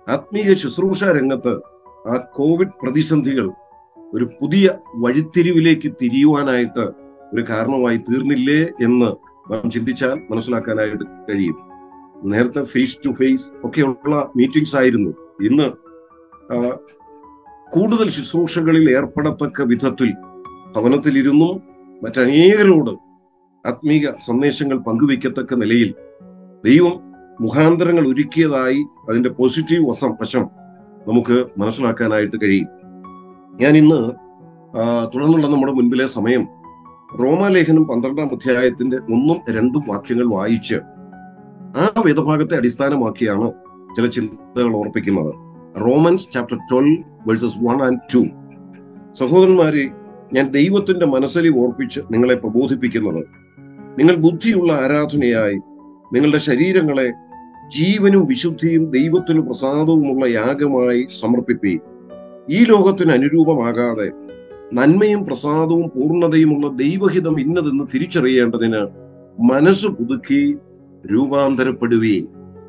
ആത്മീയ ശുശ്രൂഷ രംഗത്ത് ആ കോവിഡ് പ്രതിസന്ധികൾ ഒരു പുതിയ വഴിത്തിരിവിലേക്ക് തിരിയുവാനായിട്ട് ഒരു കാരണമായി തീർന്നില്ലേ എന്ന് നാം ചിന്തിച്ചാൽ മനസ്സിലാക്കാനായിട്ട് കഴിയും നേരത്തെ ഫേസ് ടു ഫേസ് ഒക്കെയുള്ള മീറ്റിംഗ്സ് ആയിരുന്നു ഇന്ന് ആ, കൂടുതൽ ശുശ്രൂഷകളിൽ ഏർപ്പെടത്തക്ക വിധത്തിൽ ഭവനത്തിലിരുന്നും മറ്റനേകരോട് ആത്മീക സന്ദേശങ്ങൾ പങ്കുവയ്ക്കത്തക്ക നിലയിൽ ദൈവം മുഖാന്തരങ്ങൾ ഒരുക്കിയതായി അതിന്റെ പോസിറ്റീവ് വശം വശം നമുക്ക് മനസ്സിലാക്കാനായിട്ട് കഴിയും ഞാൻ ഇന്ന് ആ, തുടർന്നുള്ള നമ്മുടെ മുൻപിലെ സമയം റോമാലേഖനം പന്ത്രണ്ടാം അധ്യായത്തിന്റെ ഒന്നും രണ്ടും വാക്യങ്ങൾ വായിച്ച് ആ വേദഭാഗത്തെ അടിസ്ഥാനമാക്കിയാണ് ചില ചിന്തകൾ ഓർപ്പിക്കുന്നത് Romans chapter twelve verses one and two സഹോദരന്മാരെ ഞാൻ ദൈവത്തിന്റെ മനസ്സിൽ ഓർപ്പിച്ച് നിങ്ങളെ പ്രബോധിപ്പിക്കുന്നത് നിങ്ങൾ ബുദ്ധിയുള്ള ആരാധനയായി നിങ്ങളുടെ ശരീരങ്ങളെ ജീവനും വിശുദ്ധിയും ദൈവത്തിനു പ്രസാദവുമുള്ള യാഗമായി സമർപ്പിപ്പി ഈ ലോകത്തിന് അനുരൂപമാകാതെ നന്മയും പ്രസാദവും പൂർണ്ണതയുമുള്ള ദൈവഹിതം ഇന്നതെന്ന് തിരിച്ചറിയേണ്ടതിന് മനസ്സ് പുതുക്കി രൂപാന്തരപ്പെടുകയും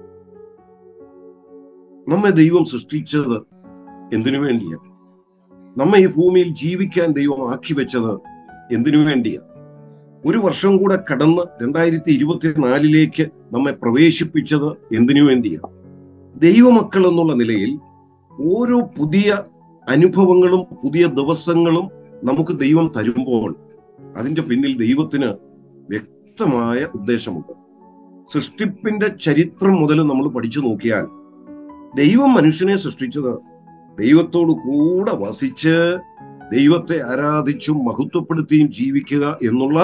നമ്മെ ദൈവം സൃഷ്ടിച്ചത് എന്തിനു വേണ്ടിയാണ് നമ്മെ ഈ ഭൂമിയിൽ ജീവിക്കാൻ ദൈവം ആക്കി വെച്ചത് എന്തിനു വേണ്ടിയാണ് ഒരു വർഷം കൂടെ കടന്ന് രണ്ടായിരത്തി ഇരുപത്തിനാലിലേക്ക് നമ്മെ പ്രവേശിപ്പിച്ചത് എന്തിനു വേണ്ടിയാണ് ദൈവമക്കൾ എന്നുള്ള നിലയിൽ ഓരോ പുതിയ അനുഭവങ്ങളും പുതിയ ദിവസങ്ങളും നമുക്ക് ദൈവം തരുമ്പോൾ അതിന്റെ പിന്നിൽ ദൈവത്തിന് വ്യക്തമായ ഉദ്ദേശമുണ്ട് സൃഷ്ടിപ്പിന്റെ ചരിത്രം മുതൽ നമ്മൾ പഠിച്ചു നോക്കിയാൽ ദൈവം മനുഷ്യനെ സൃഷ്ടിച്ചത് ദൈവത്തോട് കൂടെ വസിച്ച് ദൈവത്തെ ആരാധിച്ചും മഹത്വപ്പെടുത്തിയും ജീവിക്കുക എന്നുള്ള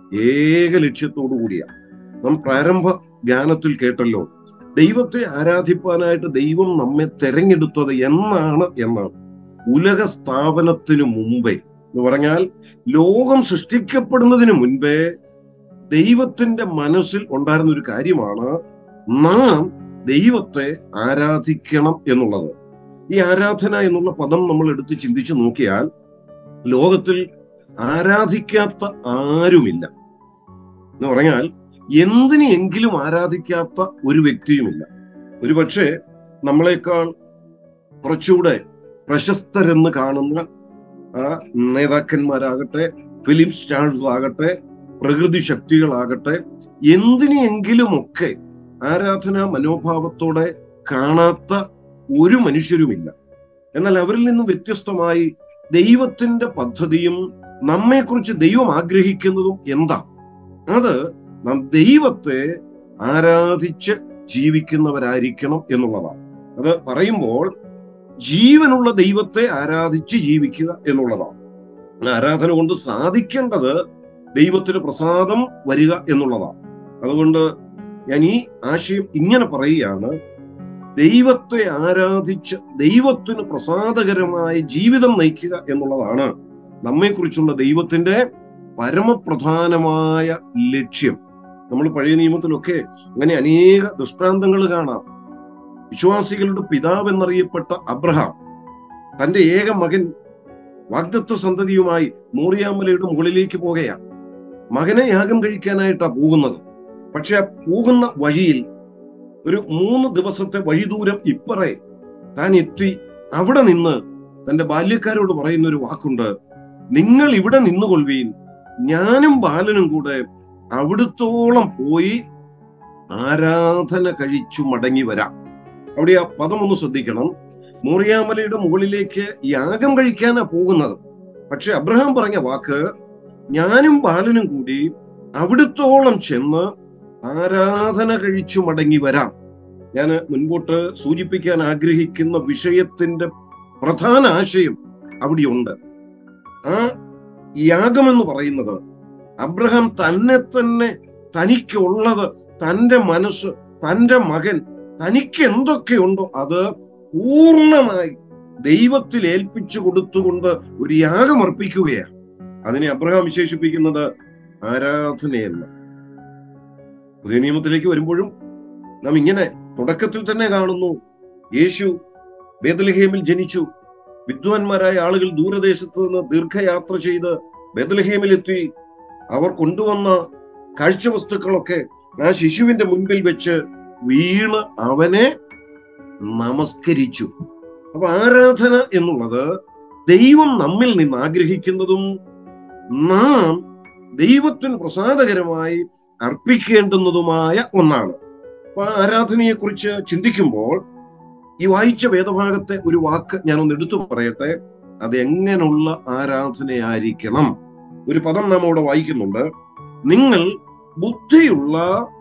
ഏക ലക്ഷ്യത്തോടു കൂടിയാണ് നാം പ്രാരംഭ ജ്ഞാനത്തിൽ കേട്ടല്ലോ ദൈവത്തെ ആരാധിപ്പാനായിട്ട് ദൈവം നമ്മെ തെരഞ്ഞെടുത്തത് എന്നാണ് എന്നാണ് ഉലക സ്ഥാപനത്തിനു മുമ്പേ എന്ന് പറഞ്ഞാൽ ലോകം സൃഷ്ടിക്കപ്പെടുന്നതിന് മുൻപേ ദൈവത്തിന്റെ മനസ്സിൽ ഉണ്ടായിരുന്ന ഒരു കാര്യമാണ് നാം ദൈവത്തെ ആരാധിക്കണം എന്നുള്ളത് ഈ ആരാധന എന്നുള്ള പദം നമ്മൾ എടുത്ത് ചിന്തിച്ചു നോക്കിയാൽ ലോകത്തിൽ ആരാധിക്കാത്ത ആരുമില്ല എന്ന് പറഞ്ഞാൽ എന്തിനെങ്കിലും ആരാധിക്കാത്ത ഒരു വ്യക്തിയുമില്ല ഒരുപക്ഷെ നമ്മളെക്കാൾ കുറച്ചുകൂടെ പ്രശസ്തരെന്ന് കാണുന്ന ആ നേതാക്കന്മാരാകട്ടെ ഫിലിം സ്റ്റാർസ് ആകട്ടെ പ്രകൃതി ശക്തികളാകട്ടെ എന്തിനെങ്കിലുമൊക്കെ ആരാധനാ മനോഭാവത്തോടെ കാണാത്ത ഒരു മനുഷ്യരുമില്ല എന്നാൽ അവരിൽ നിന്നും വ്യത്യസ്തമായി ദൈവത്തിന്റെ പദ്ധതിയും നമ്മെക്കുറിച്ച് ദൈവം ആഗ്രഹിക്കുന്നതും എന്താ അത് നാം ദൈവത്തെ ആരാധിച്ച് ജീവിക്കുന്നവരായിരിക്കണം എന്നുള്ളതാണ് അത് പറയുമ്പോൾ ജീവനുള്ള ദൈവത്തെ ആരാധിച്ച് ജീവിക്കുക എന്നുള്ളതാണ് ആരാധന കൊണ്ട് സാധിക്കേണ്ടത് ദൈവത്തിന് പ്രസാദം വരിക എന്നുള്ളതാണ് അതുകൊണ്ട് ഞാൻ ഈ ആശയം ഇങ്ങനെ പറയുകയാണ് ദൈവത്തെ ആരാധിച്ച് ദൈവത്തിന് പ്രസാദകരമായ ജീവിതം നയിക്കുക എന്നുള്ളതാണ് നമ്മെക്കുറിച്ചുള്ള ദൈവത്തിന്റെ പരമപ്രധാനമായ ലക്ഷ്യം നമ്മൾ പഴയ നിയമത്തിലൊക്കെ അങ്ങനെ അനേക ദൃഷ്ടാന്തങ്ങൾ കാണാം വിശ്വാസികളുടെ പിതാവ് എന്നറിയപ്പെട്ട അബ്രഹാം തന്റെ ഏക മകൻ വാഗ്ദത്വ സന്തതിയുമായി മോറിയാമലയുടെ മുകളിലേക്ക് പോകുകയാണ് മകനെ യാഗം കഴിക്കാനായിട്ടാ പോകുന്നത് പക്ഷെ ആ പോകുന്ന വഴിയിൽ ഒരു മൂന്ന് ദിവസത്തെ വഴിദൂരം ഇപ്പറേ താൻ എത്തി അവിടെ നിന്ന് തന്റെ ബാല്യക്കാരോട് പറയുന്ന ഒരു വാക്കുണ്ട് നിങ്ങൾ ഇവിടെ നിന്നുകൊള്ളുവീൻ ഞാനും ബാലനും കൂടെ അവിടുത്തോളം പോയി ആരാധന കഴിച്ചു മടങ്ങി വരാം അവിടെ ആ പദം ഒന്ന് ശ്രദ്ധിക്കണം മോറിയാമലയുടെ മുകളിലേക്ക് യാഗം കഴിക്കാനാ പോകുന്നത് പക്ഷെ അബ്രഹാം പറഞ്ഞ വാക്ക് ഞാനും ബാലനും കൂടി അവിടുത്തോളം ചെന്ന് ആരാധന കഴിച്ചു മടങ്ങി വരാം ഞാൻ മുൻപോട്ട് സൂചിപ്പിക്കാൻ ആഗ്രഹിക്കുന്ന വിഷയത്തിന്റെ പ്രധാന ആശയം അവിടെയുണ്ട് ആ യാഗമെന്ന് പറയുന്നത് അബ്രഹാം തന്നെ തന്നെ തനിക്കുള്ളത് തന്റെ മനസ്സ് തന്റെ മകൻ തനിക്ക് എന്തൊക്കെയുണ്ടോ അത് പൂർണ്ണമായി ദൈവത്തിൽ ഏൽപ്പിച്ചു കൊടുത്തുകൊണ്ട് ഒരു യാഗം അർപ്പിക്കുകയാണ് അതിനെ അബ്രഹാം വിശേഷിപ്പിക്കുന്നത് ആരാധനയെന്ന് പുതിയ നിയമത്തിലേക്ക് വരുമ്പോഴും നാം ഇങ്ങനെ തുടക്കത്തിൽ തന്നെ കാണുന്നു യേശു ബേദലഹേമിൽ ജനിച്ചു വിദ്വാൻമാരായ ആളുകൾ ദൂരദേശത്ത് നിന്ന് ദീർഘയാത്ര ചെയ്ത് ബേദലഹേമിലെത്തി അവർ കൊണ്ടുവന്ന കാഴ്ചവസ്തുക്കളൊക്കെ ആ ശിശുവിന്റെ മുൻപിൽ വെച്ച് വീണ് അവനെ നമസ്കരിച്ചു അപ്പൊ ആരാധന എന്നുള്ളത് ദൈവം നമ്മിൽ നിന്ന് ആഗ്രഹിക്കുന്നതും നാം ദൈവത്തിന് പ്രസാദകരമായി അർപ്പിക്കേണ്ടുന്നതുമായ ഒന്നാണ് അപ്പൊ ആ ആരാധനയെ കുറിച്ച് ചിന്തിക്കുമ്പോൾ ഈ വായിച്ച വേദഭാഗത്തെ ഒരു വാക്ക് ഞാനൊന്ന് എടുത്തു പറയട്ടെ അത് എങ്ങനെയുള്ള ആരാധനയായിരിക്കണം ഒരു പദം നാം അവിടെ വായിക്കുന്നുണ്ട് നിങ്ങൾ ബുദ്ധിയുള്ള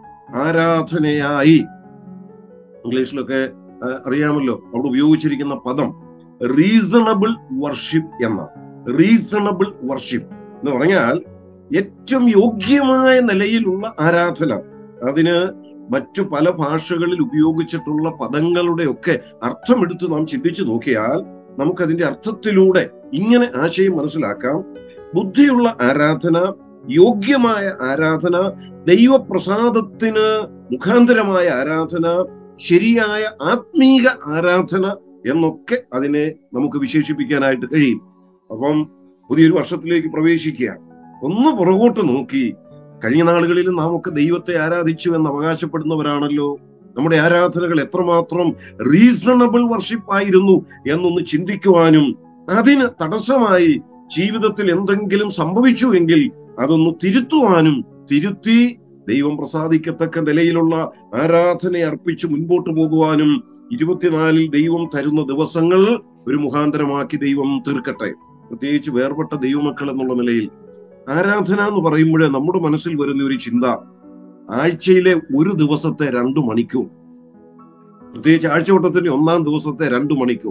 ആരാധനയായി ഇംഗ്ലീഷിലൊക്കെ ആ, അറിയാമല്ലോ അവിടെ ഉപയോഗിച്ചിരിക്കുന്ന പദം റീസണബിൾ വർഷിപ്പ് എന്ന റീസണബിൾ വർഷിപ്പ് എന്ന് പറഞ്ഞാൽ ഏറ്റവും യോഗ്യമായ നിലയിലുള്ള ആരാധന അതിന് മറ്റു പല ഭാഷകളിൽ ഉപയോഗിച്ചിട്ടുള്ള പദങ്ങളുടെ ഒക്കെ അർത്ഥമെടുത്ത് നാം ചിന്തിച്ചു നോക്കിയാൽ നമുക്കതിന്റെ അർത്ഥത്തിലൂടെ ഇങ്ങനെ ആശയം മനസ്സിലാക്കാം ബുദ്ധിയുള്ള ആരാധന യോഗ്യമായ ആരാധന ദൈവപ്രസാദത്തിന് മുഖാന്തരമായ ആരാധന ശരിയായ ആത്മീക ആരാധന എന്നൊക്കെ അതിനെ നമുക്ക് വിശേഷിപ്പിക്കാനായിട്ട് കഴിയും അപ്പം പുതിയൊരു വർഷത്തിലേക്ക് പ്രവേശിക്കുക ഒന്ന് പുറകോട്ട് നോക്കി കഴിഞ്ഞ നാളുകളിൽ നാം ഒക്കെ ദൈവത്തെ ആരാധിച്ചു എന്ന് അവകാശപ്പെടുന്നവരാണല്ലോ നമ്മുടെ ആരാധനകൾ എത്രമാത്രം റീസണബിൾ വർഷിപ്പ് ആയിരുന്നു എന്നൊന്ന് ചിന്തിക്കുവാനും അതിന് തടസ്സമായി ജീവിതത്തിൽ എന്തെങ്കിലും സംഭവിച്ചു എങ്കിൽ അതൊന്ന് തിരുത്തുവാനും തിരുത്തി ദൈവം പ്രസാദിക്കത്തക്ക നിലയിലുള്ള ആരാധന അർപ്പിച്ച് മുൻപോട്ട് പോകുവാനും ഇരുപത്തിനാലിൽ ദൈവം തരുന്ന ദിവസങ്ങൾ ഒരു മുഖാന്തരമാക്കി ദൈവം തീർക്കട്ടെ പ്രത്യേകിച്ച് വേർപെട്ട ദൈവമക്കൾ എന്നുള്ള നിലയിൽ ആരാധന എന്ന് പറയുമ്പോഴേ നമ്മുടെ മനസ്സിൽ വരുന്ന ഒരു ചിന്ത ആഴ്ചയിലെ ഒരു ദിവസത്തെ രണ്ടു മണിക്കൂർ പ്രത്യേകിച്ച് ആഴ്ചവട്ടത്തിന്റെ ഒന്നാം ദിവസത്തെ രണ്ടു മണിക്കൂർ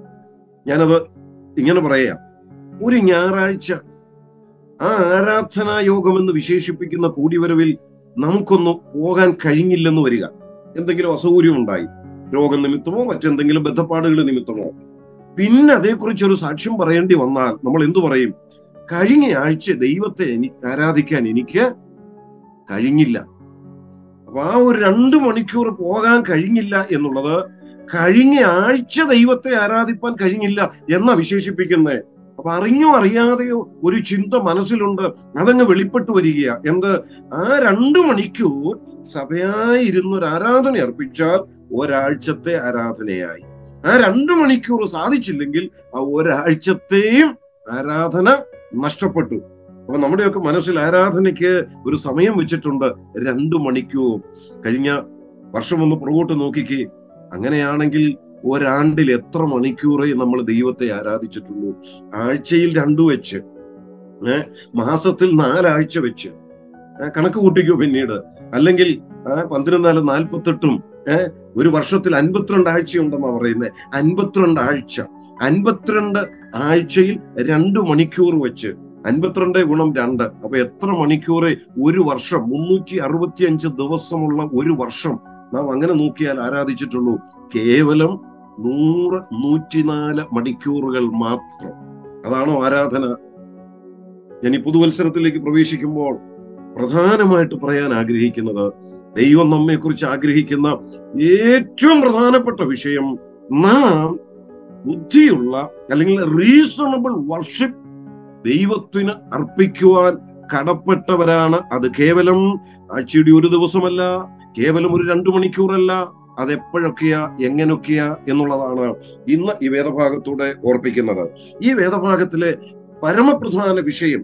ഞാനത് ഇങ്ങനെ പറയാം ഒരു ഞായറാഴ്ച ആ ആരാധനാ യോഗം എന്ന് വിശേഷിപ്പിക്കുന്ന കൂടിവരവിൽ നമുക്കൊന്ന് പോകാൻ കഴിഞ്ഞില്ലെന്ന് വരിക എന്തെങ്കിലും അസൗകര്യം ഉണ്ടായി രോഗനിമിത്തമോ മറ്റെന്തെങ്കിലും ബന്ധപ്പാടുകൾ നിമിത്തമോ പിന്നെ അതേക്കുറിച്ച് ഒരു സാക്ഷ്യം പറയേണ്ടി വന്നാൽ നമ്മൾ എന്തു പറയും കഴിഞ്ഞ ആഴ്ച ദൈവത്തെ എനിക്ക് ആരാധിക്കാൻ എനിക്ക് കഴിഞ്ഞില്ല അപ്പൊ ആ ഒരു രണ്ടു മണിക്കൂർ പോകാൻ കഴിഞ്ഞില്ല എന്നുള്ളത് കഴിഞ്ഞ ആഴ്ച ദൈവത്തെ ആരാധിപ്പാൻ കഴിഞ്ഞില്ല എന്നാ വിശേഷിപ്പിക്കുന്നത് അപ്പൊ അറിഞ്ഞോ അറിയാതെയോ ഒരു ചിന്ത മനസ്സിലുണ്ട് അതങ്ങ് വെളിപ്പെട്ടു വരികയാ എന്ത് ആ രണ്ടു മണിക്കൂർ സഭയായി ഇരുന്നൊരു ആരാധന അർപ്പിച്ചാൽ ഒരാഴ്ചത്തെ ആരാധനയായി ആ രണ്ടു മണിക്കൂർ സാധിച്ചില്ലെങ്കിൽ ആ ഒരാഴ്ചത്തെയും ആരാധന നഷ്ടപ്പെട്ടു അപ്പൊ നമ്മുടെയൊക്കെ മനസ്സിൽ ആരാധനയ്ക്ക് ഒരു സമയം വെച്ചിട്ടുണ്ട് രണ്ടു മണിക്കൂർ കഴിഞ്ഞ വർഷം ഒന്ന് പുറകോട്ട് നോക്കിക്കേ അങ്ങനെയാണെങ്കിൽ ഒരാണ്ടിൽ എത്ര മണിക്കൂറേ നമ്മൾ ദൈവത്തെ ആരാധിച്ചിട്ടുള്ളൂ ആഴ്ചയിൽ രണ്ടു വെച്ച് ഏ മാസത്തിൽ നാലാഴ്ച വെച്ച് ഏ, കണക്ക് കൂട്ടിക്കോ പിന്നീട് അല്ലെങ്കിൽ ആ, പന്തിരുന്നാല് നാൽപ്പത്തെട്ടും ഏഹ് ഒരു വർഷത്തിൽ അൻപത്തിരണ്ട് ആഴ്ചയുണ്ടെന്നാ പറയുന്നത് അൻപത്തിരണ്ട് ആഴ്ച അൻപത്തിരണ്ട് ആഴ്ചയിൽ രണ്ടു മണിക്കൂർ വെച്ച് അൻപത്തിരണ്ട് ഗുണം രണ്ട് അപ്പൊ എത്ര മണിക്കൂർ ഒരു വർഷം മുന്നൂറ്റി അറുപത്തി അഞ്ച് ദിവസമുള്ള ഒരു വർഷം നാം അങ്ങനെ നോക്കിയാൽ ആരാധിച്ചിട്ടുള്ളൂ കേവലം നൂറ് നൂറ്റിനാല് മണിക്കൂറുകൾ മാത്രം അതാണോ ആരാധന ഞാൻ ഈ പുതുവത്സരത്തിലേക്ക് പ്രവേശിക്കുമ്പോൾ പ്രധാനമായിട്ട് പറയാൻ ആഗ്രഹിക്കുന്നത് ദൈവം നമ്മെ കുറിച്ച് ആഗ്രഹിക്കുന്ന ഏറ്റവും പ്രധാനപ്പെട്ട വിഷയം നാം ബുദ്ധിയുള്ള അല്ലെങ്കിൽ റീസണബിൾ വർഷിപ്പ് ദൈവത്തിന് അർപ്പിക്കുവാൻ കടപ്പെട്ടവരാണ് അത് കേവലം ആഴ്ചയുടെ ഒരു ദിവസമല്ല കേവലം ഒരു രണ്ടു മണിക്കൂറല്ല അത് എപ്പോഴൊക്കെയാ എങ്ങനെയൊക്കെയാ എന്നുള്ളതാണ് ഇന്ന് ഈ വേദഭാഗത്തൂടെ ഓർപ്പിക്കുന്നത് ഈ വേദഭാഗത്തിലെ പരമപ്രധാന വിഷയം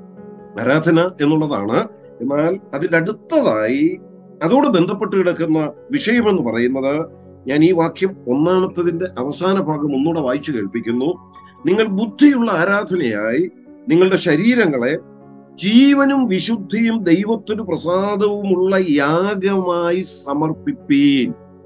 ആരാധന എന്നുള്ളതാണ് എന്നാൽ അതിന്റെ അടുത്തതായി അതോട് ബന്ധപ്പെട്ട് കിടക്കുന്ന വിഷയം എന്ന് പറയുന്നത് ഞാൻ ഈ വാക്യം ഒന്നാമത്തതിന്റെ അവസാന ഭാഗം ഒന്നുകൂടെ വായിച്ചു കേൾപ്പിക്കുന്നു നിങ്ങൾ ബുദ്ധിയുള്ള ആരാധനയായി നിങ്ങളുടെ ശരീരങ്ങളെ ജീവനും വിശുദ്ധിയും ദൈവത്തിന് പ്രസാദവുമുള്ള യാഗമായി സമർപ്പിപ്പീൻ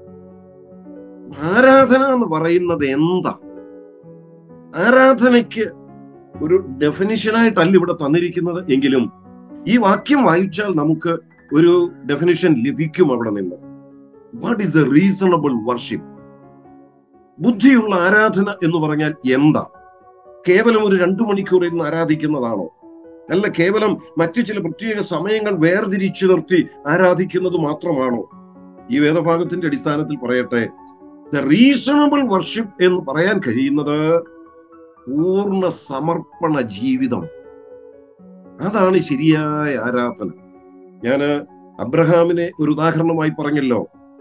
ആരാധന എന്ന് പറയുന്നത് എന്താ ആരാധനയ്ക്ക് ഒരു ഡെഫിനിഷനായിട്ടല്ല ഇവിടെ തന്നിരിക്കുന്നത് എങ്കിലും ഈ വാക്യം വായിച്ചാൽ നമുക്ക് ഒരു ഡെഫിനിഷൻ ലഭിക്കും അവിടെ നിന്ന് what is the reasonable worship ബുദ്ധിയുള്ള ആരാധന എന്ന് പറഞ്ഞാൽ എന്താ കേവലം ഒരു രണ്ടു മണിക്കൂർ ഇന്ന് ആരാധിക്കുന്നതാണോ അല്ല കേവലം മറ്റു ചില പ്രത്യേക സമയങ്ങൾ വേർതിരിച്ചു നിർത്തി ആരാധിക്കുന്നത് മാത്രമാണോ ഈ വേദഭാഗത്തിന്റെ അടിസ്ഥാനത്തിൽ പറയട്ടെ ദ റീസണബിൾ വർഷിപ്പ് എന്ന് പറയാൻ കഴിയുന്നത് പൂർണ്ണ സമർപ്പണ ജീവിതം അതാണ് ശരിയായ ആരാധന ഞാന് അബ്രഹാമിനെ ഒരു ഉദാഹരണമായി പറഞ്ഞല്ലോ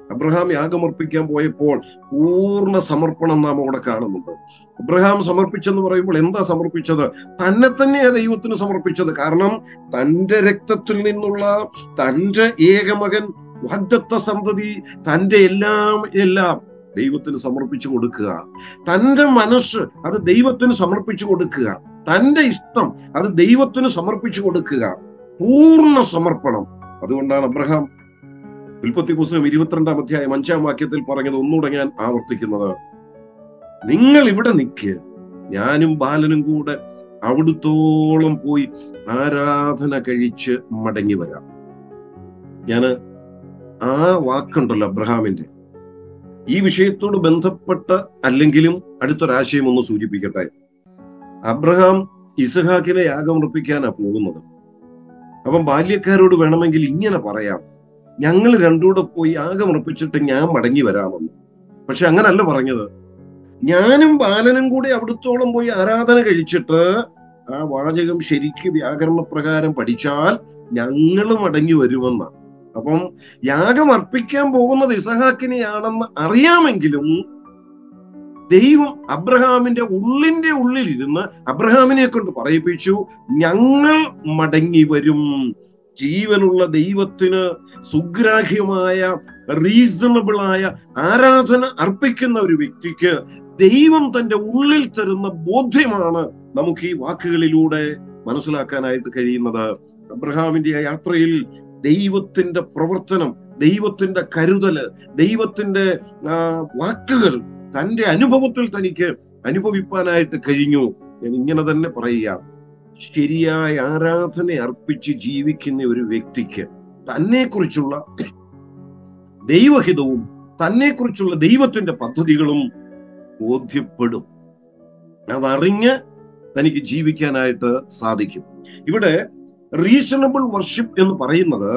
അബ്രഹാം യാഗമർപ്പിക്കാൻ പോയപ്പോൾ പൂർണ്ണ സമർപ്പണം നാം അവിടെ കാണുന്നുണ്ട് അബ്രഹാം സമർപ്പിച്ചെന്ന് പറയുമ്പോൾ എന്താ സമർപ്പിച്ചത് തന്നെ തന്നെയാ ദൈവത്തിന് സമർപ്പിച്ചത് കാരണം തന്റെ രക്തത്തിൽ നിന്നുള്ള തന്റെ ഏകമകൻ വാഗ്ദത്ത സന്തതി തന്റെ എല്ലാം എല്ലാം ദൈവത്തിന് സമർപ്പിച്ചു കൊടുക്കുക തന്റെ മനസ്സ് അത് ദൈവത്തിന് സമർപ്പിച്ചു കൊടുക്കുക തന്റെ ഇഷ്ടം അത് ദൈവത്തിന് സമർപ്പിച്ചു കൊടുക്കുക പൂർണ്ണ സമർപ്പണം അതുകൊണ്ടാണ് അബ്രഹാം ഉൽപ്പത്തി പുസ്തകം ഇരുപത്തിരണ്ടാം അധ്യായം അഞ്ചാം വാക്യത്തിൽ പറഞ്ഞത് ഒന്നുകൂടെ ഞാൻ ആവർത്തിക്കുന്നത് നിങ്ങൾ ഇവിടെ നിൽക്ക് ഞാനും ബാലനും കൂടെ അവിടുത്തോളം പോയി ആരാധന കഴിച്ച് മടങ്ങി വരാം ഞാന് ആ വാക്കുണ്ടല്ലോ അബ്രഹാമിന്റെ ഈ വിഷയത്തോട് ബന്ധപ്പെട്ട് അല്ലെങ്കിലും അടുത്തൊരാശയം ഒന്ന് സൂചിപ്പിക്കട്ടെ അബ്രഹാം ഇസഹാക്കിനെ യാഗമർപ്പിക്കാനാ പോകുന്നത് അപ്പം ബാല്യക്കാരോട് വേണമെങ്കിൽ ഇങ്ങനെ പറയാം ഞങ്ങൾ രണ്ടുകൂടെ പോയി യാഗമർപ്പിച്ചിട്ട് ഞാൻ മടങ്ങി വരാമെന്ന് പക്ഷെ അങ്ങനല്ല പറഞ്ഞത് ഞാനും ബാലനും കൂടി അവിടുത്തോളം പോയി ആരാധന കഴിച്ചിട്ട് ആ വാചകം ശരിക്ക് വ്യാകരണ പ്രകാരം പഠിച്ചാൽ ഞങ്ങൾ മടങ്ങി വരുമെന്നാണ് അപ്പം യാഗം അർപ്പിക്കാൻ പോകുന്നത് ഇസഹാക്കിനെയാണെന്ന് അറിയാമെങ്കിലും ദൈവം അബ്രഹാമിന്റെ ഉള്ളിന്റെ ഉള്ളിലിരുന്ന് അബ്രഹാമിനെ കൊണ്ട് പറയിപ്പിച്ചു ഞങ്ങൾ മടങ്ങി വരും ജീവനുള്ള ദൈവത്തിന് സുഗ്രാഹ്യമായ റീസണബിൾ ആയ ആരാധന അർപ്പിക്കുന്ന ഒരു വ്യക്തിക്ക് ദൈവം തന്റെ ഉള്ളിൽ തരുന്ന ബോധ്യമാണ് നമുക്ക് ഈ വാക്കുകളിലൂടെ മനസ്സിലാക്കാനായിട്ട് കഴിയുന്നത് അബ്രഹാമിന്റെ ആ യാത്രയിൽ ദൈവത്തിന്റെ പ്രവർത്തനം ദൈവത്തിന്റെ കരുതല് ദൈവത്തിന്റെ ആ, വാക്കുകൾ തന്റെ അനുഭവത്തിൽ തനിക്ക് അനുഭവിപ്പാനായിട്ട് കഴിഞ്ഞു ഞാൻ ഇങ്ങനെ തന്നെ പറയുക ശരിയായ ആരാധന അർപ്പിച്ച് ജീവിക്കുന്ന ഒരു വ്യക്തിക്ക് തന്നെ കുറിച്ചുള്ള ദൈവഹിതവും തന്നെ കുറിച്ചുള്ള ദൈവത്തിന്റെ പദ്ധതികളും ബോധ്യപ്പെടും അതറിഞ്ഞ് തനിക്ക് ജീവിക്കാനായിട്ട് സാധിക്കും ഇവിടെ റീസണബിൾ വർഷിപ്പ് എന്ന് പറയുന്നത്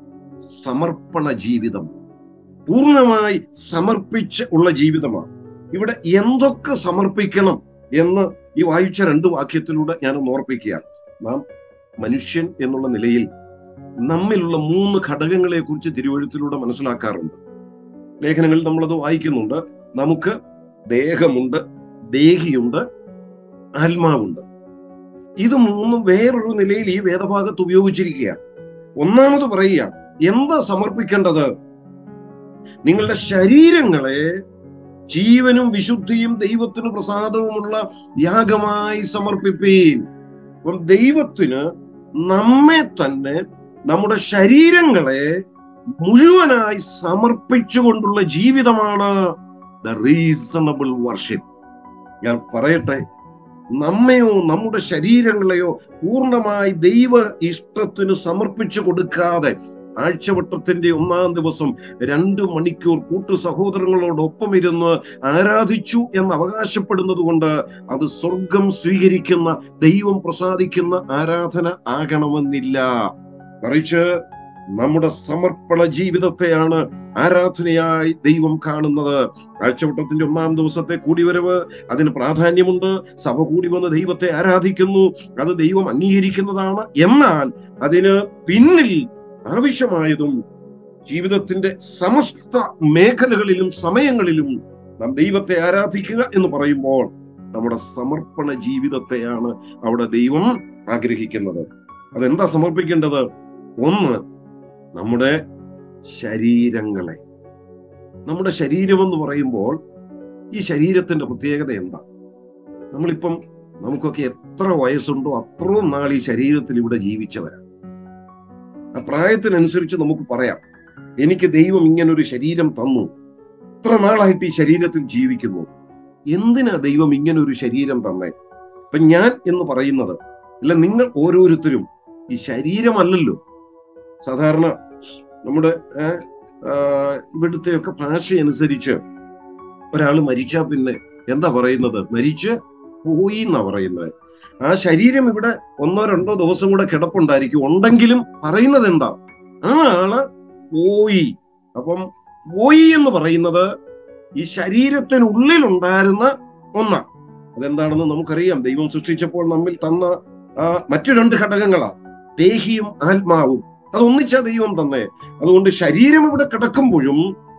സമർപ്പണ ജീവിതം പൂർണ്ണമായി സമർപ്പിച്ച് ഉള്ള ജീവിതമാണ് ഇവിടെ എന്തൊക്കെ സമർപ്പിക്കണം എന്ന് ഈ വായിച്ച രണ്ട് വാക്യത്തിലൂടെ ഞാൻ ഒന്ന് ഓർപ്പിക്കുകയാണ് നാം മനുഷ്യൻ എന്നുള്ള നിലയിൽ നമ്മിലുള്ള മൂന്ന് ഘടകങ്ങളെ കുറിച്ച് തിരുവഴുത്തിലൂടെ മനസ്സിലാക്കാറുണ്ട് ലേഖനങ്ങളിൽ നമ്മളത് വായിക്കുന്നുണ്ട് നമുക്ക് ദേഹമുണ്ട് ദേഹിയുണ്ട് ആത്മാവുണ്ട് ഇത് മൂന്നും വേറൊരു നിലയിൽ ഈ വേദഭാഗത്ത് ഉപയോഗിച്ചിരിക്കുകയാണ് ഒന്നാമത് പറയുക എന്താ സമർപ്പിക്കേണ്ടത് നിങ്ങളുടെ ശരീരങ്ങളെ ജീവനും വിശുദ്ധിയും ദൈവത്തിന് പ്രസാദവുമുള്ള യാഗമായി സമർപ്പിപ്പീൻ അപ്പം ദൈവത്തിന് നമ്മെ തന്നെ നമ്മുടെ ശരീരങ്ങളെ മുഴുവനായി സമർപ്പിച്ചുകൊണ്ടുള്ള ജീവിതമാണ് ദ റീസണബിൾ വർഷിപ്പ് ഞാൻ പറയട്ടെ നമ്മയോ നമ്മുടെ ശരീരങ്ങളെയോ പൂർണ്ണമായി ദൈവ ഇഷ്ടത്തിന് സമർപ്പിച്ചു കൊടുക്കാതെ ആഴ്ചവട്ടത്തിന്റെ ഒന്നാം ദിവസം രണ്ടു മണിക്കൂർ കൂട്ടു സഹോദരങ്ങളോടൊപ്പം ഇരുന്ന് ആരാധിച്ചു എന്ന് അവകാശപ്പെടുന്നത് കൊണ്ട് അത് സ്വർഗം സ്വീകരിക്കുന്ന ദൈവം പ്രസാദിക്കുന്ന ആരാധന ആകണമെന്നില്ല മറിച്ച് നമ്മുടെ സമർപ്പണ ജീവിതത്തെയാണ് ആരാധനയായി ദൈവം കാണുന്നത് ആഴ്ചവട്ടത്തിന്റെ ഒന്നാം ദിവസത്തെ കൂടിവരവ് അതിന് പ്രാധാന്യമുണ്ട് സഭ കൂടി വന്ന് ദൈവത്തെ ആരാധിക്കുന്നു അത് ദൈവം അംഗീകരിക്കുന്നതാണ് എന്നാൽ അതിന് പിന്നിൽ ആവശ്യമായതും ജീവിതത്തിന്റെ സമസ്ത മേഖലകളിലും സമയങ്ങളിലും നാം ദൈവത്തെ ആരാധിക്കുക എന്ന് പറയുമ്പോൾ നമ്മുടെ സമർപ്പണ ജീവിതത്തെയാണ് അവിടെ ദൈവം ആഗ്രഹിക്കുന്നത് അതെന്താ സമർപ്പിക്കേണ്ടത് ഒന്ന് നമ്മുടെ ശരീരങ്ങളെ നമ്മുടെ ശരീരം എന്ന് പറയുമ്പോൾ ഈ ശരീരത്തിന്റെ പ്രത്യേകത എന്താ നമ്മളിപ്പം നമുക്കൊക്കെ എത്ര വയസ്സുണ്ടോ അത്രയും നാൾ ഈ ശരീരത്തിൽ ഇവിടെ ജീവിച്ചവരാണ് ആ പ്രായത്തിനനുസരിച്ച് നമുക്ക് പറയാം എനിക്ക് ദൈവം ഇങ്ങനെ ഒരു ശരീരം തന്നു ഇത്ര നാളായിട്ട് ഈ ശരീരത്തിൽ ജീവിക്കുന്നു എന്തിനാ ദൈവം ഇങ്ങനെ ഒരു ശരീരം തന്നെ ഇപ്പൊ ഞാൻ എന്ന് പറയുന്നത് അല്ല നിങ്ങൾ ഓരോരുത്തരും ഈ ശരീരമല്ലല്ലോ സാധാരണ നമ്മുടെ ഏഹ്, ആ, ഇവിടുത്തെയൊക്കെ ഭാഷയനുസരിച്ച് ഒരാൾ മരിച്ചാ പിന്നെ എന്താ പറയുന്നത് മരിച്ച് പോയി എന്നാ പറയുന്നത് ആ ശരീരം ഇവിടെ ഒന്നോ രണ്ടോ ദിവസം കൂടെ കിടപ്പുണ്ടായിരിക്കും ഉണ്ടെങ്കിലും പറയുന്നത് എന്താ ആ ആള് പോയി അപ്പം പോയി എന്ന് പറയുന്നത് ഈ ശരീരത്തിനുള്ളിൽ ഉണ്ടായിരുന്ന ഒന്നാ അതെന്താണെന്ന് നമുക്കറിയാം ദൈവം സൃഷ്ടിച്ചപ്പോൾ നമ്മിൽ തന്ന ആ മറ്റു രണ്ട് ഘടകങ്ങളാ ദേഹിയും ആത്മാവും അത് ഒന്നിച്ചാ ദൈവം തന്നെ അതുകൊണ്ട് ശരീരം ഇവിടെ കിടക്കുമ്പോഴും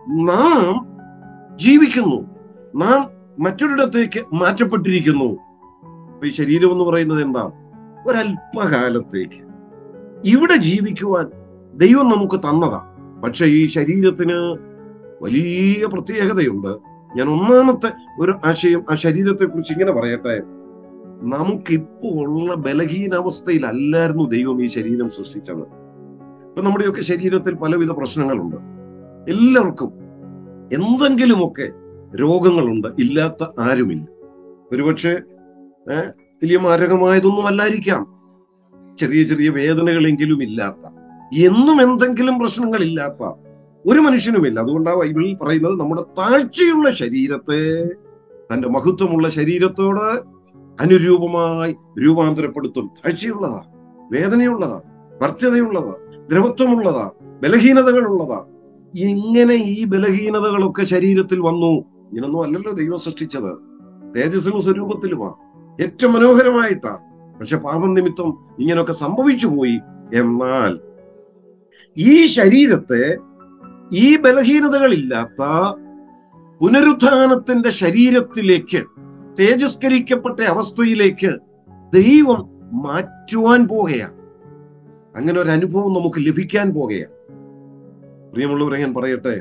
നാം ജീവിക്കുന്നു നാം മറ്റൊരിടത്തേക്ക് മാറ്റപ്പെട്ടിരിക്കുന്നു അപ്പൊ ഈ ശരീരം എന്ന് പറയുന്നത് എന്താ ഒരല്പകാലത്തേക്ക് ഇവിടെ ജീവിക്കുവാൻ ദൈവം നമുക്ക് തന്നതാ പക്ഷെ ഈ ശരീരത്തിന് വലിയ പ്രത്യേകതയുണ്ട് ഞാൻ ഒന്നാമത്തെ ഒരു ആശയം ആ ശരീരത്തെ കുറിച്ച് ഇങ്ങനെ പറയട്ടെ നമുക്കിപ്പോ ഉള്ള ബലഹീനാവസ്ഥയിലല്ലായിരുന്നു ദൈവം ഈ ശരീരം സൃഷ്ടിച്ചത് ഇപ്പൊ നമ്മുടെയൊക്കെ ശരീരത്തിൽ പലവിധ പ്രശ്നങ്ങളുണ്ട് എല്ലാവർക്കും എന്തെങ്കിലുമൊക്കെ രോഗങ്ങളുണ്ട് ഇല്ലാത്ത ആരുമില്ല ഒരുപക്ഷെ ഏഹ് വലിയ മാരകമായതൊന്നും അല്ലായിരിക്കാം ചെറിയ ചെറിയ വേദനകളെങ്കിലും ഇല്ലാത്ത എന്നും എന്തെങ്കിലും പ്രശ്നങ്ങളില്ലാത്ത ഒരു മനുഷ്യനുമില്ല അതുകൊണ്ടാണ് ബൈബിളിൽ പറയുന്നത് നമ്മുടെ താഴ്ചയുള്ള ശരീരത്തെ തന്റെ മഹത്വമുള്ള ശരീരത്തോട് അനുരൂപമായി രൂപാന്തരപ്പെടുത്തും താഴ്ചയുള്ളതാ വേദനയുള്ളതാ വർത്യതയുള്ളതാ ദ്രവത്വമുള്ളതാ ബലഹീനതകളുള്ളതാ എങ്ങനെ ഈ ബലഹീനതകളൊക്കെ ശരീരത്തിൽ വന്നു ഇങ്ങനൊന്നും അല്ലല്ലോ ദൈവം സൃഷ്ടിച്ചത് തേജസ്സിനും സ്വരൂപത്തിലുമാ ഏറ്റവും മനോഹരമായിട്ടാ പക്ഷെ പാപം നിമിത്തം ഇങ്ങനെയൊക്കെ സംഭവിച്ചു പോയി എന്നാൽ ഈ ശരീരത്തെ ഈ ബലഹീനതകളില്ലാത്ത പുനരുത്ഥാനത്തിന്റെ ശരീരത്തിലേക്ക് തേജസ്കരിക്കപ്പെട്ട അവസ്ഥയിലേക്ക് ദൈവം മാറ്റുവാൻ പോകുകയാണ് അങ്ങനെ ഒരു അനുഭവം നമുക്ക് ലഭിക്കാൻ പോകുകയാണ് പ്രിയമുള്ളവരെ ഞാൻ പറയട്ടെ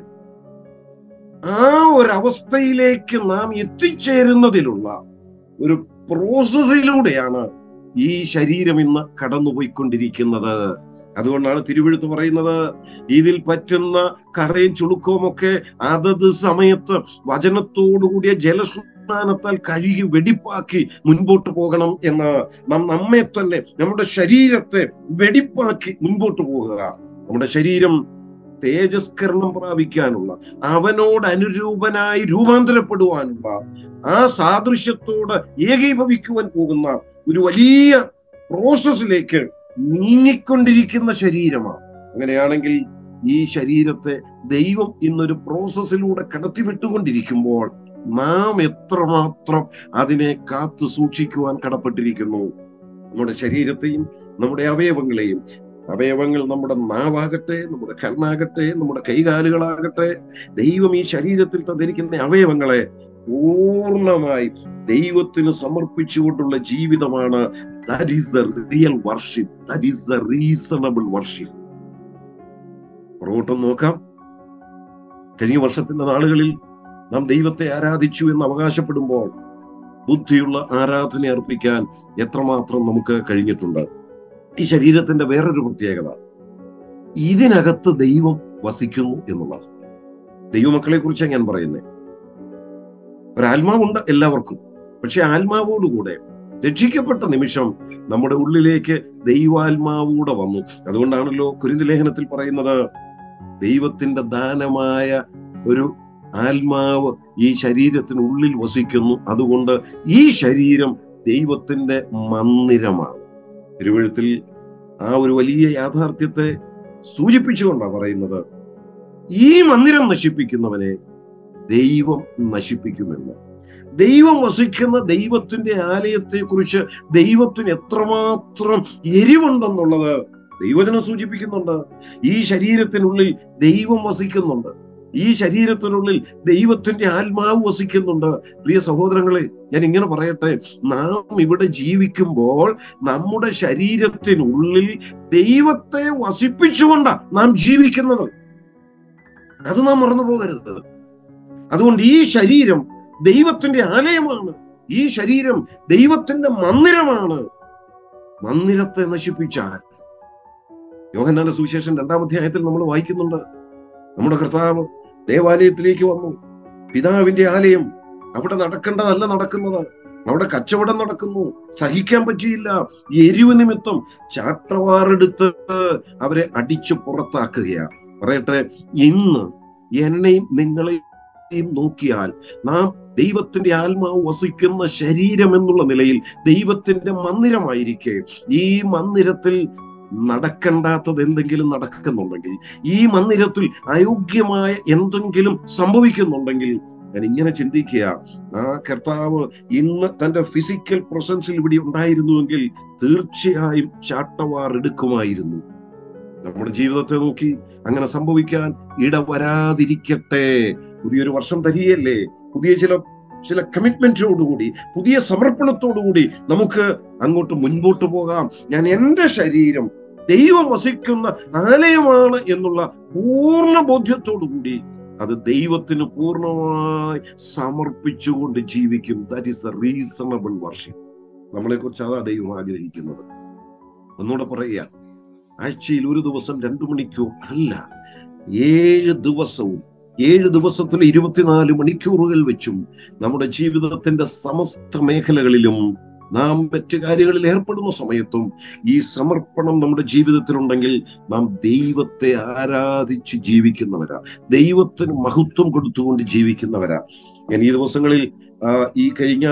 ആ ഒരു അവസ്ഥയിലേക്ക് നാം എത്തിച്ചേരുന്നതിലുള്ള ഒരു പ്രോസസ്സിലൂടെയാണ് ഈ ശരീരം ഇന്ന് കടന്നുപോയിക്കൊണ്ടിരിക്കുന്നത് അതുകൊണ്ടാണ് തിരുവഴുത്ത് പറയുന്നത് ഇതിൽ പറ്റുന്ന കറയും ചുളുക്കവും ഒക്കെ അതത് സമയത്ത് വചനത്തോടുകൂടിയ ജലസ്നാനത്താൽ കഴുകി വെടിപ്പാക്കി മുൻപോട്ട് പോകണം എന്ന് നാം നമ്മെ തന്നെ നമ്മുടെ ശരീരത്തെ വെടിപ്പാക്കി മുൻപോട്ട് പോകുക നമ്മുടെ ശരീരം തേജസ്കരണം പ്രാപിക്കാനുള്ള അവനോട് അനുരൂപനായി രൂപാന്തരപ്പെടുവാനുള്ള ആ സാദൃശ്യത്തോട് ഏകീഭവിക്കുവാൻ പോകുന്ന ഒരു വലിയ പ്രോസസ്സിലേക്ക് നീങ്ങിക്കൊണ്ടിരിക്കുന്ന ശരീരമാണ് അങ്ങനെയാണെങ്കിൽ ഈ ശരീരത്തെ ദൈവം ഇന്നൊരു പ്രോസസ്സിലൂടെ കടത്തിവിട്ടുകൊണ്ടിരിക്കുമ്പോൾ നാം എത്രമാത്രം അതിനെ കാത്തു സൂക്ഷിക്കുവാൻ കടപ്പെട്ടിരിക്കുന്നു നമ്മുടെ ശരീരത്തെയും നമ്മുടെ അവയവങ്ങളെയും അവയവങ്ങൾ നമ്മുടെ നാവാകട്ടെ നമ്മുടെ കണ്ണാകട്ടെ നമ്മുടെ കൈകാലുകളാകട്ടെ ദൈവം ഈ ശരീരത്തിൽ തന്നിരിക്കുന്ന അവയവങ്ങളെ പൂർണ്ണമായി ദൈവത്തിന് സമർപ്പിച്ചുകൊണ്ടുള്ള ജീവിതമാണ് that is the real worship that is the reasonable worship പുറകോട്ടം നോക്കാം കഴിഞ്ഞ വർഷത്തിന്റെ നാളുകളിൽ നാം ദൈവത്തെ ആരാധിച്ചു എന്ന് അവകാശപ്പെടുമ്പോൾ ബുദ്ധിയുള്ള ആരാധന അർപ്പിക്കാൻ എത്രമാത്രം നമുക്ക് കഴിഞ്ഞിട്ടുണ്ട് ഈ ശരീരത്തിന്റെ വേറൊരു പ്രത്യേകത ഇതിനകത്ത് ദൈവം വസിക്കുന്നു എന്നുള്ളത് ദൈവമക്കളെ കുറിച്ചാണ് ഞാൻ പറയുന്നത് ഒരാത്മാവുണ്ട് എല്ലാവർക്കും പക്ഷെ ആത്മാവോടുകൂടെ രക്ഷിക്കപ്പെട്ട നിമിഷം നമ്മുടെ ഉള്ളിലേക്ക് ദൈവാത്മാവൂടെ വന്നു അതുകൊണ്ടാണല്ലോ കുരിന്തി ലേഖനത്തിൽ പറയുന്നത് ദൈവത്തിന്റെ ദാനമായ ഒരു ആത്മാവ് ഈ ശരീരത്തിനുള്ളിൽ വസിക്കുന്നു അതുകൊണ്ട് ഈ ശരീരം ദൈവത്തിന്റെ മന്ദിരമാണ് തിരുവഴുത്തിൽ ആ ഒരു വലിയ യാഥാർത്ഥ്യത്തെ സൂചിപ്പിച്ചുകൊണ്ടാണ് പറയുന്നത് ഈ മന്ദിരം നശിപ്പിക്കുന്നവനെ ദൈവം നശിപ്പിക്കുമെന്ന് ദൈവം വസിക്കുന്ന ദൈവത്തിന്റെ ആലയത്തെ കുറിച്ച് ദൈവത്തിന് എത്രമാത്രം എരിവുണ്ടെന്നുള്ളത് ദൈവജനം സൂചിപ്പിക്കുന്നുണ്ട് ഈ ശരീരത്തിനുള്ളിൽ ദൈവം വസിക്കുന്നുണ്ട് ഈ ശരീരത്തിനുള്ളിൽ ദൈവത്തിന്റെ ആത്മാവ് വസിക്കുന്നുണ്ട് പ്രിയ സഹോദരങ്ങളെ ഞാൻ ഇങ്ങനെ പറയട്ടെ നാം ഇവിടെ ജീവിക്കുമ്പോൾ നമ്മുടെ ശരീരത്തിനുള്ളിൽ ദൈവത്തെ വസിപ്പിച്ചുകൊണ്ടാണ് നാം ജീവിക്കുന്നത് അത് നാം മറന്നു പോകരുത് അതുകൊണ്ട് ഈ ശരീരം ദൈവത്തിന്റെ ആലയമാണ് ഈ ശരീരം ദൈവത്തിന്റെ മന്ദിരമാണ് മന്ദിരത്തെ നശിപ്പിച്ചാൽ യോഹന്നാന്റെ സുവിശേഷം രണ്ടാം അധ്യായത്തിൽ നമ്മൾ വായിക്കുന്നുണ്ട് നമ്മുടെ കർത്താവ് ദേവാലയത്തിലേക്ക് വന്നു പിതാവിന്റെ ആലയം അവിടെ നടക്കേണ്ടതല്ല നടക്കുന്നത് അവിടെ കച്ചവടം നടക്കുന്നു സഹിക്കാൻ പറ്റിയില്ല എരിവ് നിമിത്തം ചാട്ടവാറെടുത്ത് അവരെ അടിച്ചു പുറത്താക്കുകയാണ് പറയട്ടെ ഇന്ന് എന്നെയും നിങ്ങളെയും നോക്കിയാൽ നാം ദൈവത്തിന്റെ ആത്മാവ് വസിക്കുന്ന ശരീരം എന്നുള്ള നിലയിൽ ദൈവത്തിന്റെ മന്ദിരമായിരിക്കെ ഈ മന്ദിരത്തിൽ നടക്കണ്ടാത്തത് എന്തെങ്കിലും നടക്കുന്നുണ്ടെങ്കിൽ ഈ മന്ദിരത്തിൽ അയോഗ്യമായ എന്തെങ്കിലും സംഭവിക്കുന്നുണ്ടെങ്കിൽ ഞാൻ ഇങ്ങനെ ചിന്തിക്കുക ആ കർത്താവ് ഇന്ന് തന്റെ ഫിസിക്കൽ പ്രസൻസിൽ ഇവിടെ ഉണ്ടായിരുന്നുവെങ്കിൽ തീർച്ചയായും ചാട്ടവാർ എടുക്കുമായിരുന്നു നമ്മുടെ ജീവിതത്തെ നോക്കി അങ്ങനെ സംഭവിക്കാൻ ഇടവരാതിരിക്കട്ടെ പുതിയൊരു വർഷം തരികയല്ലേ പുതിയ ചില ചില കമ്മിറ്റ്മെന്റോടുകൂടി പുതിയ സമർപ്പണത്തോടുകൂടി നമുക്ക് അങ്ങോട്ട് മുൻപോട്ട് പോകാം ഞാൻ എൻ്റെ ശരീരം ദൈവം വസിക്കുന്ന ആലയമാണ് എന്നുള്ള പൂർണ്ണ ബോധ്യത്തോടുകൂടി അത് ദൈവത്തിന് പൂർണ്ണമായി സമർപ്പിച്ചുകൊണ്ട് ജീവിക്കും that is a reasonable worship നമ്മളെ കുറിച്ച് അതാ ദൈവം ആഗ്രഹിക്കുന്നത് ഒന്നുകൂടെ പറയുക ആഴ്ചയിൽ ഒരു ദിവസം രണ്ടു മണിക്കൂർ അല്ല ഏഴ് ദിവസവും ഏഴ് ദിവസത്തിൽ ഇരുപത്തിനാല് മണിക്കൂറുകൾ വെച്ചും നമ്മുടെ ജീവിതത്തിന്റെ സമസ്ത മേഖലകളിലും നാം മറ്റു കാര്യങ്ങളിൽ ഏർപ്പെടുന്ന സമയത്തും ഈ സമർപ്പണം നമ്മുടെ ജീവിതത്തിലുണ്ടെങ്കിൽ നാം ദൈവത്തെ ആരാധിച്ച് ജീവിക്കുന്നവരാ ദൈവത്തിന് മഹത്വം കൊടുത്തുകൊണ്ട് ജീവിക്കുന്നവരാ ഞാൻ ഈ ദിവസങ്ങളിൽ ആ, ഈ കഴിഞ്ഞ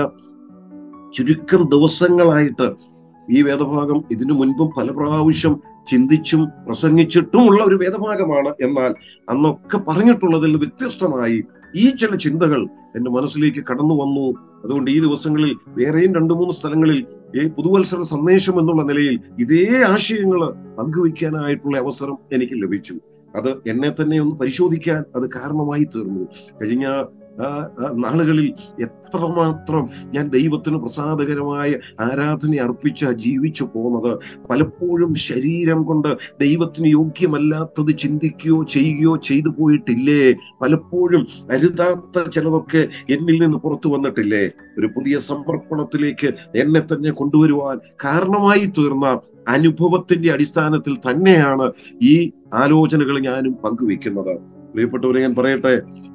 ചുരുക്കം ദിവസങ്ങളായിട്ട് ഈ വേദഭാഗം ഇതിനു മുൻപും പല പ്രാവശ്യം ചിന്തിച്ചും പ്രസംഗിച്ചിട്ടുമുള്ള ഒരു വേദഭാഗമാണ് എന്നാൽ അന്നൊക്കെ പറഞ്ഞിട്ടുള്ളതിൽ നിന്ന് വ്യത്യസ്തമായി ഈ ചില ചിന്തകൾ എന്റെ മനസ്സിലേക്ക് കടന്നു വന്നു അതുകൊണ്ട് ഈ ദിവസങ്ങളിൽ വേറെയും രണ്ടു മൂന്ന് സ്ഥലങ്ങളിൽ ഈ പുതുവത്സര സന്ദേശം എന്നുള്ള നിലയിൽ ഇതേ ആശയങ്ങൾ പങ്കുവയ്ക്കാനായിട്ടുള്ള അവസരം എനിക്ക് ലഭിച്ചു അത് എന്നെ തന്നെ ഒന്ന് പരിശോധിക്കാൻ അത് കാരണമായി തീർന്നു കഴിഞ്ഞ ആ, ആ, നാളുകളിൽ എത്രമാത്രം ഞാൻ ദൈവത്തിന് പ്രസാദകരമായ ആരാധന അർപ്പിച്ച ജീവിച്ചു പോകുന്നത് പലപ്പോഴും ശരീരം കൊണ്ട് ദൈവത്തിന് യോഗ്യമല്ലാത്തത് ചിന്തിക്കുകയോ ചെയ്യുകയോ ചെയ്തു പോയിട്ടില്ലേ പലപ്പോഴും അരുതാത്ത ചിലതൊക്കെ എന്നിൽ നിന്ന് പുറത്തു വന്നിട്ടില്ലേ ഒരു പുതിയ സമർപ്പണത്തിലേക്ക് എന്നെ തന്നെ കൊണ്ടുവരുവാൻ കാരണമായി തീർന്ന അനുഭവത്തിന്റെ അടിസ്ഥാനത്തിൽ തന്നെയാണ് ഈ ആലോചനകൾ ഞാനും പങ്കുവെക്കുന്നത് പ്രിയപ്പെട്ടവരെ ഞാൻ പറയട്ടെ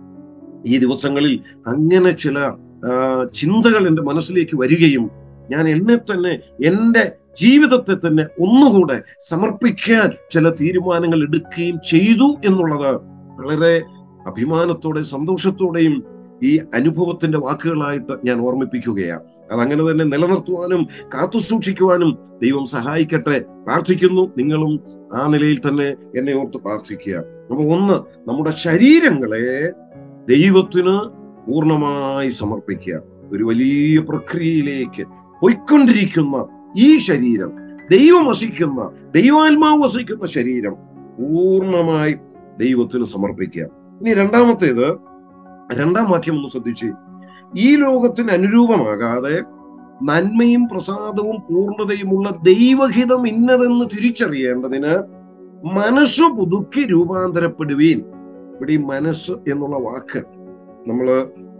ഈ ദിവസങ്ങളിൽ അങ്ങനെ ചില ആ, ചിന്തകൾ എൻ്റെ മനസ്സിലേക്ക് വരികയും ഞാൻ എന്നെ തന്നെ എൻ്റെ ജീവിതത്തെ തന്നെ ഒന്നുകൂടെ സമർപ്പിക്കാൻ ചില തീരുമാനങ്ങൾ എടുക്കുകയും ചെയ്തു എന്നുള്ളത് വളരെ അഭിമാനത്തോടെ സന്തോഷത്തോടെയും ഈ അനുഭവത്തിന്റെ വാക്കുകളായിട്ട് ഞാൻ ഓർമ്മിപ്പിക്കുകയാണ് അതങ്ങനെ തന്നെ നിലനിർത്തുവാനും കാത്തു സൂക്ഷിക്കുവാനും ദൈവം സഹായിക്കട്ടെ പ്രാർത്ഥിക്കുന്നു നിങ്ങളും ആ നിലയിൽ തന്നെ എന്നെ ഓർത്ത് പ്രാർത്ഥിക്കുക അപ്പൊ ഒന്ന് നമ്മുടെ ശരീരങ്ങളെ ദൈവത്തിന് പൂർണ്ണമായി സമർപ്പിക്കുക ഒരു വലിയ പ്രക്രിയയിലേക്ക് പോയിക്കൊണ്ടിരിക്കുന്ന ഈ ശരീരം ദൈവം വസിക്കുന്ന ദൈവാത്മാവ് വസിക്കുന്ന ശരീരം പൂർണ്ണമായി ദൈവത്തിന് സമർപ്പിക്കുക ഇനി രണ്ടാമത്തേത് രണ്ടാം വാക്യം ഒന്ന് ശ്രദ്ധിച്ച് ഈ ലോകത്തിന് അനുരൂപമാകാതെ നന്മയും പ്രസാദവും പൂർണ്ണതയുമുള്ള ദൈവഹിതം ഇന്നതെന്ന് തിരിച്ചറിയേണ്ടതിന് മനസ്സു പുതുക്കി രൂപാന്തരപ്പെടുവീൻ ഇവിടെ ഈ മനസ്സ് എന്നുള്ള വാക്ക് നമ്മള്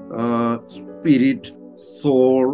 സ്പിരിറ്റ് സോൾ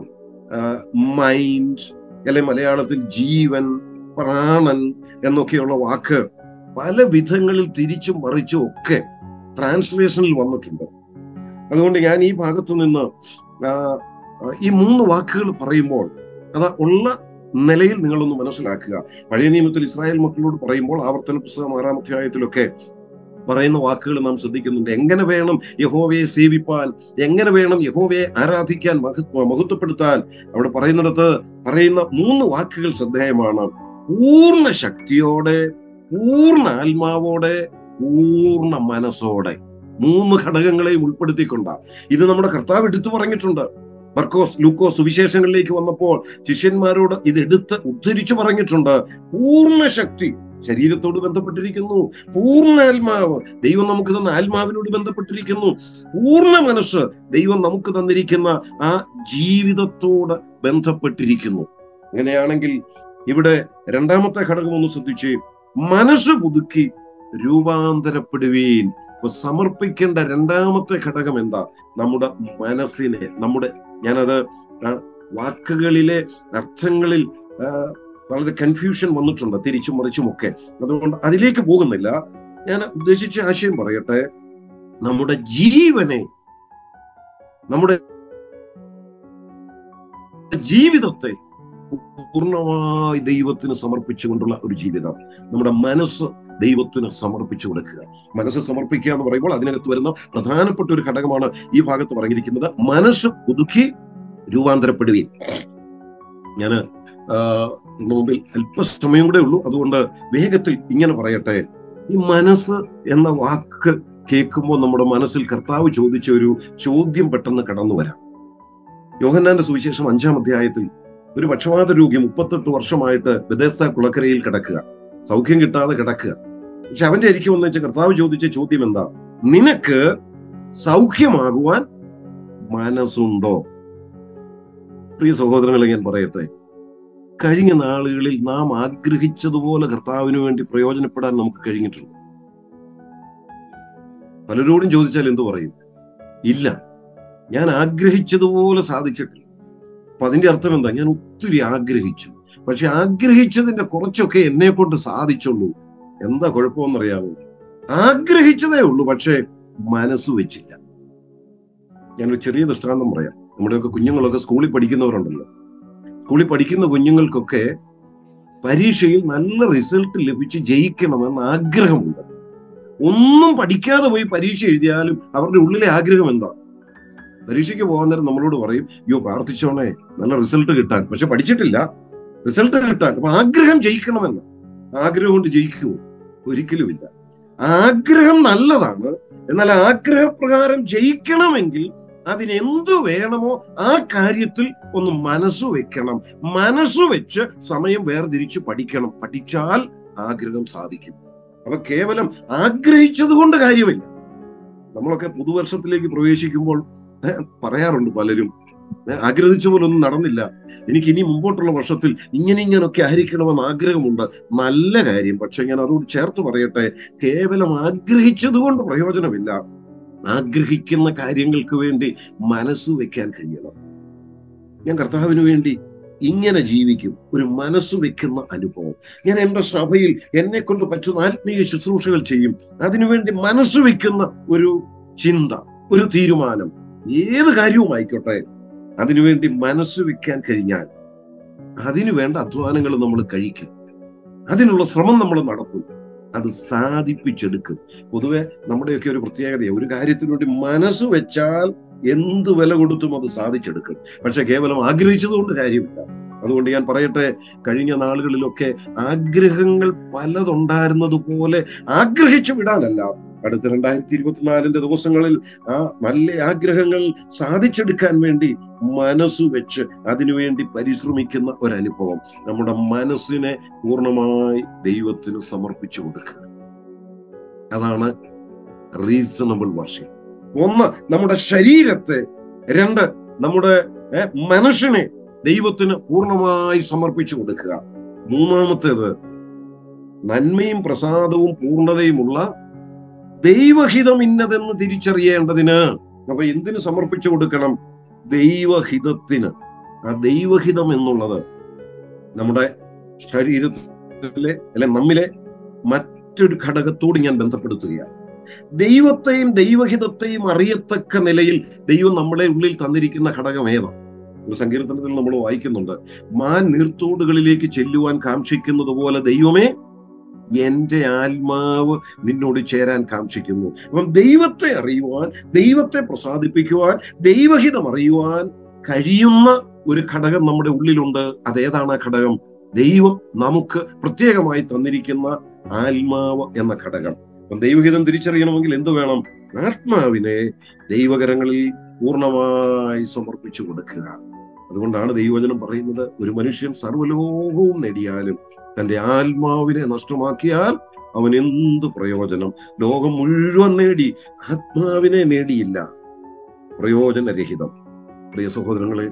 മൈൻഡ് അല്ലെ മലയാളത്തിൽ ജീവൻ പ്രാണൻ എന്നൊക്കെയുള്ള വാക്ക് പല വിധങ്ങളിൽ തിരിച്ചും മറിച്ചും ഒക്കെ ട്രാൻസ്ലേഷനിൽ വന്നിട്ടുണ്ട് അതുകൊണ്ട് ഞാൻ ഈ ഭാഗത്തു നിന്ന് ആ, ആ, ഈ മൂന്ന് വാക്കുകൾ പറയുമ്പോൾ അത് ഉള്ള നിലയിൽ നിങ്ങളൊന്ന് മനസ്സിലാക്കുക പഴയ നിയമത്തിൽ ഇസ്രായേൽ മക്കളോട് പറയുമ്പോൾ ആവർത്തന പുസ്തകം ആറാം അധ്യായത്തിലൊക്കെ പറയുന്ന വാക്കുകൾ നാം ശ്രദ്ധിക്കുന്നുണ്ട് എങ്ങനെ വേണം യഹോവയെ സേവിപ്പാൻ എങ്ങനെ വേണം യഹോവയെ ആരാധിക്കാൻ മഹത്വ മഹത്വപ്പെടുത്താൻ അവിടെ പറയുന്നിടത്ത് പറയുന്ന മൂന്ന് വാക്കുകൾ ശ്രദ്ധേയമാണ് പൂർണ്ണ ശക്തിയോടെ പൂർണ്ണ ആത്മാവോടെ പൂർണ്ണ മനസ്സോടെ മൂന്ന് ഘടകങ്ങളെയും ഉൾപ്പെടുത്തിക്കൊണ്ട ഇത് നമ്മുടെ കർത്താവ് എടുത്തു പറഞ്ഞിട്ടുണ്ട് മർക്കോസ് ലൂക്കോസ് സുവിശേഷങ്ങളിലേക്ക് വന്നപ്പോൾ ശിഷ്യന്മാരോട് ഇത് എടുത്ത് ഉദ്ധരിച്ചു പറഞ്ഞിട്ടുണ്ട് പൂർണ്ണ ശക്തി ശരീരത്തോട് ബന്ധപ്പെട്ടിരിക്കുന്നു പൂർണ്ണ ആത്മാവ് ദൈവം നമുക്ക് തന്ന ആത്മാവിനോട് ബന്ധപ്പെട്ടിരിക്കുന്നു പൂർണ്ണ മനസ്സ് ദൈവം നമുക്ക് തന്നിരിക്കുന്ന ആ ജീവിതത്തോട് ബന്ധപ്പെട്ടിരിക്കുന്നു അങ്ങനെയാണെങ്കിൽ ഇവിടെ രണ്ടാമത്തെ ഘടകം ഒന്ന് ശ്രദ്ധിച്ച് മനസ്സ് പുതുക്കി രൂപാന്തരപ്പെടുവീൻ അപ്പൊ സമർപ്പിക്കേണ്ട രണ്ടാമത്തെ ഘടകം എന്താ നമ്മുടെ മനസ്സിനെ നമ്മുടെ ഞാനത് ആ, വാക്കുകളിലെ അർത്ഥങ്ങളിൽ ആ, വളരെ കൺഫ്യൂഷൻ വന്നിട്ടുണ്ട് തിരിച്ചും മറിച്ചും ഒക്കെ അതുകൊണ്ട് അതിലേക്ക് പോകുന്നില്ല ഞാൻ ഉദ്ദേശിച്ച ആശയം പറയട്ടെ നമ്മുടെ ജീവനെ നമ്മുടെ ജീവിതത്തെ പൂർണ്ണമായി ദൈവത്തിന് സമർപ്പിച്ചുകൊണ്ടുള്ള ഒരു ജീവിതം നമ്മുടെ മനസ്സ് ദൈവത്തിന് സമർപ്പിച്ചു കൊടുക്കുക മനസ്സ് സമർപ്പിക്കുക എന്ന് പറയുമ്പോൾ അതിനകത്ത് വരുന്ന പ്രധാനപ്പെട്ട ഒരു ഘടകമാണ് ഈ ഭാഗത്ത് പറഞ്ഞിരിക്കുന്നത് മനസ്സ് പുതുക്കി രൂപാന്തരപ്പെടുകയും ഞാൻ മുമ്പിൽ അല്പസമയം കൂടെ ഉള്ളൂ അതുകൊണ്ട് വേഗത്തിൽ ഇങ്ങനെ പറയട്ടെ ഈ മനസ്സ് എന്ന വാക്ക് കേൾക്കുമ്പോൾ നമ്മുടെ മനസ്സിൽ കർത്താവ് ചോദിച്ച ഒരു ചോദ്യം പെട്ടെന്ന് കടന്നു വരാം യോഹന്നാന്റെ സുവിശേഷം അഞ്ചാം അധ്യായത്തിൽ ഒരു പക്ഷപാത രോഗി മുപ്പത്തെട്ട് വർഷമായിട്ട് ബദേസ്ത കുളക്കരയിൽ കിടക്കുക സൗഖ്യം കിട്ടാതെ കിടക്കുക പക്ഷെ അവന്റെ അരിക്ക് വന്ന് വെച്ച കർത്താവ് ചോദിച്ച ചോദ്യം എന്താ നിനക്ക് സൗഖ്യമാകുവാൻ മനസ്സുണ്ടോ പ്രിയ സഹോദരങ്ങളെ ഞാൻ പറയട്ടെ കഴിഞ്ഞ നാളുകളിൽ നാം ആഗ്രഹിച്ചതുപോലെ കർത്താവിന് വേണ്ടി പ്രയോജനപ്പെടാൻ നമുക്ക് കഴിഞ്ഞിട്ടുണ്ട് പലരോടും ചോദിച്ചാൽ എന്തു പറയും ഇല്ല ഞാൻ ആഗ്രഹിച്ചതുപോലെ സാധിച്ചിട്ടില്ല അപ്പൊ അതിന്റെ അർത്ഥം എന്താ ഞാൻ ഒത്തിരി ആഗ്രഹിച്ചു പക്ഷെ ആഗ്രഹിച്ചതിന്റെ കുറച്ചൊക്കെ എന്നെ കൊണ്ട് സാധിച്ചുള്ളൂ എന്താ കുഴപ്പമെന്നറിയാമോ ആഗ്രഹിച്ചതേ ഉള്ളൂ പക്ഷേ മനസ്സ് വെച്ചില്ല ഞാനൊരു ചെറിയ ദൃഷ്ടാന്തം പറയാം നമ്മുടെയൊക്കെ കുഞ്ഞുങ്ങളൊക്കെ സ്കൂളിൽ പഠിക്കുന്നവരുണ്ടല്ലോ സ്കൂളിൽ പഠിക്കുന്ന കുഞ്ഞുങ്ങൾക്കൊക്കെ പരീക്ഷയിൽ നല്ല റിസൾട്ട് ലഭിച്ച് ജയിക്കണമെന്ന് ആഗ്രഹമുണ്ട് ഒന്നും പഠിക്കാതെ പോയി പരീക്ഷ എഴുതിയാലും അവരുടെ ഉള്ളിലെ ആഗ്രഹം എന്താ പരീക്ഷയ്ക്ക് പോകാൻ നേരം നമ്മളോട് പറയും അയ്യോ പ്രാർത്ഥിച്ചോണേ നല്ല റിസൾട്ട് കിട്ടാൻ പക്ഷെ പഠിച്ചിട്ടില്ല റിസൾട്ട് കിട്ടാൻ അപ്പൊ ആഗ്രഹം ജയിക്കണമെന്ന് ആഗ്രഹം കൊണ്ട് ജയിക്കുമോ ഒരിക്കലുമില്ല ആഗ്രഹം നല്ലതാണ് എന്നാൽ ആഗ്രഹപ്രകാരം ജയിക്കണമെങ്കിൽ അതിനെന്തു വേണമോ ആ കാര്യത്തിൽ ഒന്ന് മനസ്സു വെക്കണം മനസ്സു വെച്ച് സമയം വേർതിരിച്ച് പഠിക്കണം പഠിച്ചാൽ ആഗ്രഹം സാധിക്കും അപ്പൊ കേവലം ആഗ്രഹിച്ചത് കൊണ്ട് കാര്യമില്ല നമ്മളൊക്കെ പുതുവർഷത്തിലേക്ക് പ്രവേശിക്കുമ്പോൾ ഏ, പറയാറുണ്ട് പലരും ഏ, ആഗ്രഹിച്ച പോലെ ഒന്നും നടന്നില്ല എനിക്ക് ഇനി മുമ്പോട്ടുള്ള വർഷത്തിൽ ഇങ്ങനെ ഇങ്ങനൊക്കെ ആയിരിക്കണമെന്ന് ആഗ്രഹമുണ്ട് നല്ല കാര്യം പക്ഷെ ഞാൻ അതോട് ചേർത്ത് പറയട്ടെ കേവലം ആഗ്രഹിച്ചത് കൊണ്ട് പ്രയോജനമില്ല ആഗ്രഹിക്കുന്ന കാര്യങ്ങൾക്ക് വേണ്ടി മനസ്സ് വെക്കാൻ കഴിയണം ഞാൻ കർത്താവിന് വേണ്ടി ഇങ്ങനെ ജീവിക്കും ഒരു മനസ്സ് വെക്കുന്ന അനുഭവം ഞാൻ എൻ്റെ സഭയിൽ എന്നെ കൊണ്ട് പറ്റുന്ന ആത്മീയ ശുശ്രൂഷകൾ ചെയ്യും അതിനുവേണ്ടി മനസ്സ് വെക്കുന്ന ഒരു ചിന്ത ഒരു തീരുമാനം ഏത് കാര്യവും ആയിക്കോട്ടെ അതിനുവേണ്ടി മനസ്സ് വെക്കാൻ കഴിഞ്ഞാൽ അതിനു വേണ്ട അധ്വാനങ്ങൾ നമ്മൾ കഴിക്കും അതിനുള്ള ശ്രമം നമ്മൾ നടത്തും അത് സാധിപ്പിച്ചെടുക്കും പൊതുവെ നമ്മുടെയൊക്കെ ഒരു പ്രത്യേകത ഒരു കാര്യത്തിന് വേണ്ടി മനസ്സ് വെച്ചാൽ എന്ത് വില കൊടുത്തും അത് സാധിച്ചെടുക്കും പക്ഷെ കേവലം ആഗ്രഹിച്ചതുകൊണ്ട് കാര്യമില്ല അതുകൊണ്ട് ഞാൻ പറയട്ടെ കഴിഞ്ഞ നാളുകളിലൊക്കെ ആഗ്രഹങ്ങൾ പലതുണ്ടായിരുന്നത് പോലെ ആഗ്രഹിച്ചു വിടാനല്ല അടുത്ത രണ്ടായിരത്തി ഇരുപത്തിനാലിന്റെ ദിവസങ്ങളിൽ ആ നല്ല ആഗ്രഹങ്ങൾ സാധിച്ചെടുക്കാൻ വേണ്ടി മനസ്സ് വെച്ച് അതിനുവേണ്ടി പരിശ്രമിക്കുന്ന ഒരനുഭവം നമ്മുടെ മനസ്സിനെ പൂർണ്ണമായി ദൈവത്തിന് സമർപ്പിച്ചു കൊടുക്കുക അതാണ് റീസണബിൾ വർഷിപ്പ് ഒന്ന് നമ്മുടെ ശരീരത്തെ രണ്ട് നമ്മുടെ ഏ, മനസ്സിനെ ദൈവത്തിന് പൂർണ്ണമായി സമർപ്പിച്ചു കൊടുക്കുക മൂന്നാമത്തേത് നന്മയും പ്രസാദവും പൂർണ്ണതയുമുള്ള ദൈവഹിതം ഇന്നതെന്ന് തിരിച്ചറിയേണ്ടതിന് അപ്പൊ എന്തിന് സമർപ്പിച്ചു കൊടുക്കണം ദൈവഹിതത്തിന് ആ ദൈവഹിതം എന്നുള്ളത് നമ്മുടെ ശരീരത്തിലെ അല്ലെ നമ്മിലെ മറ്റൊരു ഘടകത്തോട് ഞാൻ ബന്ധപ്പെടുത്തുകയാണ് ദൈവത്തെയും ദൈവഹിതത്തെയും അറിയത്തക്ക നിലയിൽ ദൈവം നമ്മളെ ഉള്ളിൽ തന്നിരിക്കുന്ന ഘടകം ഏതാണ് ഒരു സങ്കീർത്തനത്തിൽ നമ്മൾ വായിക്കുന്നുണ്ട് മാൻ നീർത്തോടുകളിലേക്ക് ചെല്ലുവാൻ കാക്ഷിക്കുന്നത് പോലെ ദൈവമേ എന്റെ ആത്മാവ് നിന്നോട് ചേരാൻ കാക്ഷിക്കുന്നു അപ്പം ദൈവത്തെ അറിയുവാൻ ദൈവത്തെ പ്രസാദിപ്പിക്കുവാൻ ദൈവഹിതം അറിയുവാൻ കഴിയുന്ന ഒരു ഘടകം നമ്മുടെ ഉള്ളിലുണ്ട് അതേതാണ് ആ ഘടകം ദൈവം നമുക്ക് പ്രത്യേകമായി തന്നിരിക്കുന്ന ആത്മാവ് എന്ന ഘടകം അപ്പം ദൈവഹിതം തിരിച്ചറിയണമെങ്കിൽ എന്തു വേണം ആത്മാവിനെ ദൈവകരങ്ങളിൽ പൂർണ്ണമായി സമർപ്പിച്ചു കൊടുക്കുക അതുകൊണ്ടാണ് ദൈവവചനം പറയുന്നത് ഒരു മനുഷ്യൻ സർവ്വലോകവും നേടിയാലും തന്റെ ആത്മാവിനെ നഷ്ടമാക്കിയാൽ അവൻ എന്ത് പ്രയോജനം ലോകം മുഴുവൻ നേടി ആത്മാവിനെ നേടിയില്ല പ്രയോജനരഹിതം പ്രിയ സഹോദരങ്ങളെ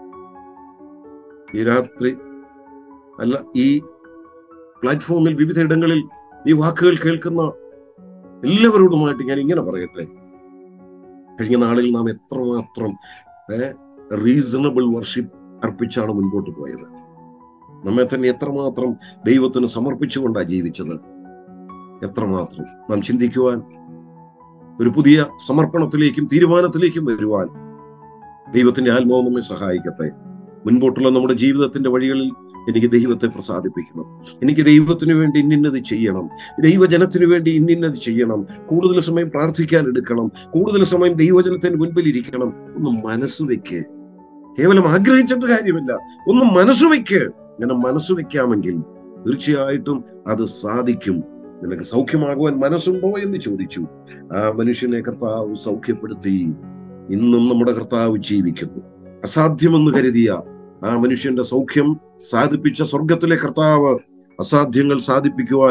ഈ രാത്രി അല്ല ഈ പ്ലാറ്റ്ഫോമിൽ വിവിധ ഇടങ്ങളിൽ ഈ വാക്കുകൾ കേൾക്കുന്ന എല്ലാവരോടുമായിട്ട് ഞാൻ ഇങ്ങനെ പറയട്ടെ കഴിഞ്ഞ നാളിൽ നാം എത്രമാത്രം റീസണബിൾ വർഷിപ്പ് അർപ്പിച്ചാണ് മുൻപോട്ട് പോയത് നമ്മെ തന്നെ എത്രമാത്രം ദൈവത്തിന് സമർപ്പിച്ചുകൊണ്ടാണ് ജീവിച്ചത് എത്രമാത്രം നാം ചിന്തിക്കുവാൻ ഒരു പുതിയ സമർപ്പണത്തിലേക്കും തീരുമാനത്തിലേക്കും വരുവാൻ ദൈവത്തിന്റെ ആത്മാവ് നമ്മെ സഹായിക്കട്ടെ മുൻപോട്ടുള്ള നമ്മുടെ ജീവിതത്തിന്റെ വഴികളിൽ എനിക്ക് ദൈവത്തെ പ്രസാദിപ്പിക്കണം എനിക്ക് ദൈവത്തിന് വേണ്ടി ഇന്നിന്നത് ചെയ്യണം ദൈവജനത്തിന് വേണ്ടി ഇന്നിന്നത് ചെയ്യണം കൂടുതൽ സമയം പ്രാർത്ഥിക്കാൻ എടുക്കണം കൂടുതൽ സമയം ദൈവജനത്തിന് മുൻപിൽ ഇരിക്കണം ഒന്ന് മനസ്സ് വെക്ക് കേവലം ആഗ്രഹിച്ചിട്ട് കാര്യമില്ല ഒന്ന് മനസ്സ് വെക്ക് ഇങ്ങനെ മനസ്സ് വെക്കാമെങ്കിൽ തീർച്ചയായിട്ടും അത് സാധിക്കും നിനക്ക് സൗഖ്യമാകുവാൻ മനസ്സുണ്ടോ എന്ന് ചോദിച്ചു ആ മനുഷ്യനെ കർത്താവ് സൗഖ്യപ്പെടുത്തി ഇന്നും നമ്മുടെ കർത്താവ് ജീവിക്കുന്നു അസാധ്യമെന്ന് കരുതിയ ആ മനുഷ്യന്റെ സൗഖ്യം സാധിപ്പിച്ച സ്വർഗത്തിലെ കർത്താവ് അസാധ്യങ്ങൾ സാധിപ്പിക്കുവാൻ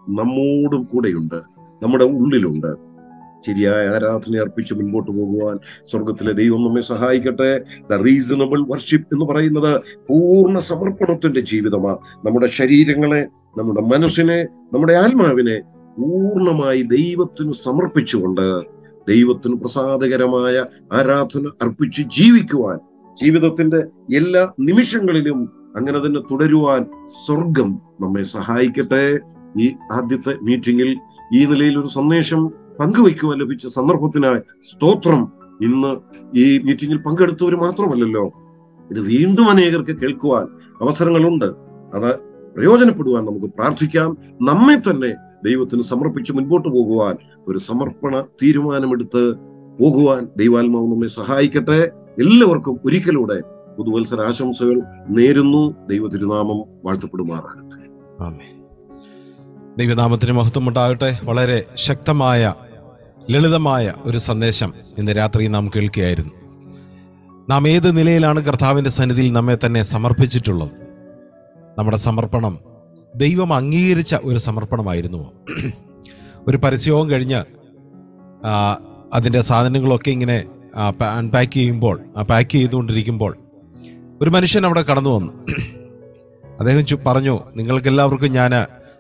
നമ്മോടും കൂടെയുണ്ട് നമ്മുടെ ഉള്ളിലുണ്ട് ശരിയായ ആരാധന അർപ്പിച്ച് മുൻപോട്ട് പോകുവാൻ സ്വർഗത്തിലെ ദൈവം നമ്മെ സഹായിക്കട്ടെ ദ റീസണബിൾ വർഷിപ്പ് എന്ന് പറയുന്നത് പൂർണ്ണ സമർപ്പണത്തിന്റെ ജീവിതമാണ് നമ്മുടെ ശരീരങ്ങളെ നമ്മുടെ മനസ്സിനെ നമ്മുടെ ആത്മാവിനെ പൂർണ്ണമായി ദൈവത്തിന് സമർപ്പിച്ചുകൊണ്ട് ദൈവത്തിന് പ്രസാദകരമായ ആരാധന അർപ്പിച്ച് ജീവിക്കുവാൻ ജീവിതത്തിന്റെ എല്ലാ നിമിഷങ്ങളിലും അങ്ങനെ തന്നെ തുടരുവാൻ സ്വർഗം നമ്മെ സഹായിക്കട്ടെ ഈ ആദ്യത്തെ മീറ്റിംഗിൽ ഈ നിലയിൽ ഒരു സന്ദേശം പങ്കുവയ്ക്കുവാൻ ലഭിച്ച സന്ദർഭത്തിനായി സ്തോത്രം ഇന്ന് ഈ മീറ്റിംഗിൽ പങ്കെടുത്തവർ മാത്രമല്ലല്ലോ ഇത് വീണ്ടും അനേകർക്ക് കേൾക്കുവാൻ അവസരങ്ങളുണ്ട് അത് പ്രയോജനപ്പെടുവാൻ നമുക്ക് പ്രാർത്ഥിക്കാം നമ്മെ തന്നെ ദൈവത്തിന് സമർപ്പിച്ച് മുൻപോട്ട് പോകുവാൻ ഒരു സമർപ്പണ തീരുമാനമെടുത്ത് പോകുവാൻ ദൈവാത്മാവ് നമ്മെ സഹായിക്കട്ടെ എല്ലാവർക്കും ഒരിക്കലൂടെ പുതുവത്സര ആശംസകൾ നേരുന്നു ദൈവ തിരുനാമം വാഴ്ത്തപ്പെടുമാറാകട്ടെ ആമേൻ ദൈവനാമത്തിന് മഹത്വം ഉണ്ടാകട്ടെ വളരെ ശക്തമായ ലളിതമായ ഒരു സന്ദേശം ഇന്ന് രാത്രി നാം കേൾക്കുകയായിരുന്നു നാം ഏത് നിലയിലാണ് കർത്താവിൻ്റെ സന്നിധിയിൽ നമ്മെ തന്നെ സമർപ്പിച്ചിട്ടുള്ളത് നമ്മുടെ സമർപ്പണം ദൈവം അംഗീകരിച്ച ഒരു സമർപ്പണമായിരുന്നുവോ ഒരു പരസ്യവും കഴിഞ്ഞ് ആ, അതിൻ്റെ സാധനങ്ങളൊക്കെ ഇങ്ങനെ അൺപാക്ക് ചെയ്യുമ്പോൾ പാക്ക് ചെയ്തുകൊണ്ടിരിക്കുമ്പോൾ ഒരു മനുഷ്യൻ അവിടെ കടന്നു വന്നു അദ്ദേഹം ചു- പറഞ്ഞു നിങ്ങൾക്കെല്ലാവർക്കും ഞാൻ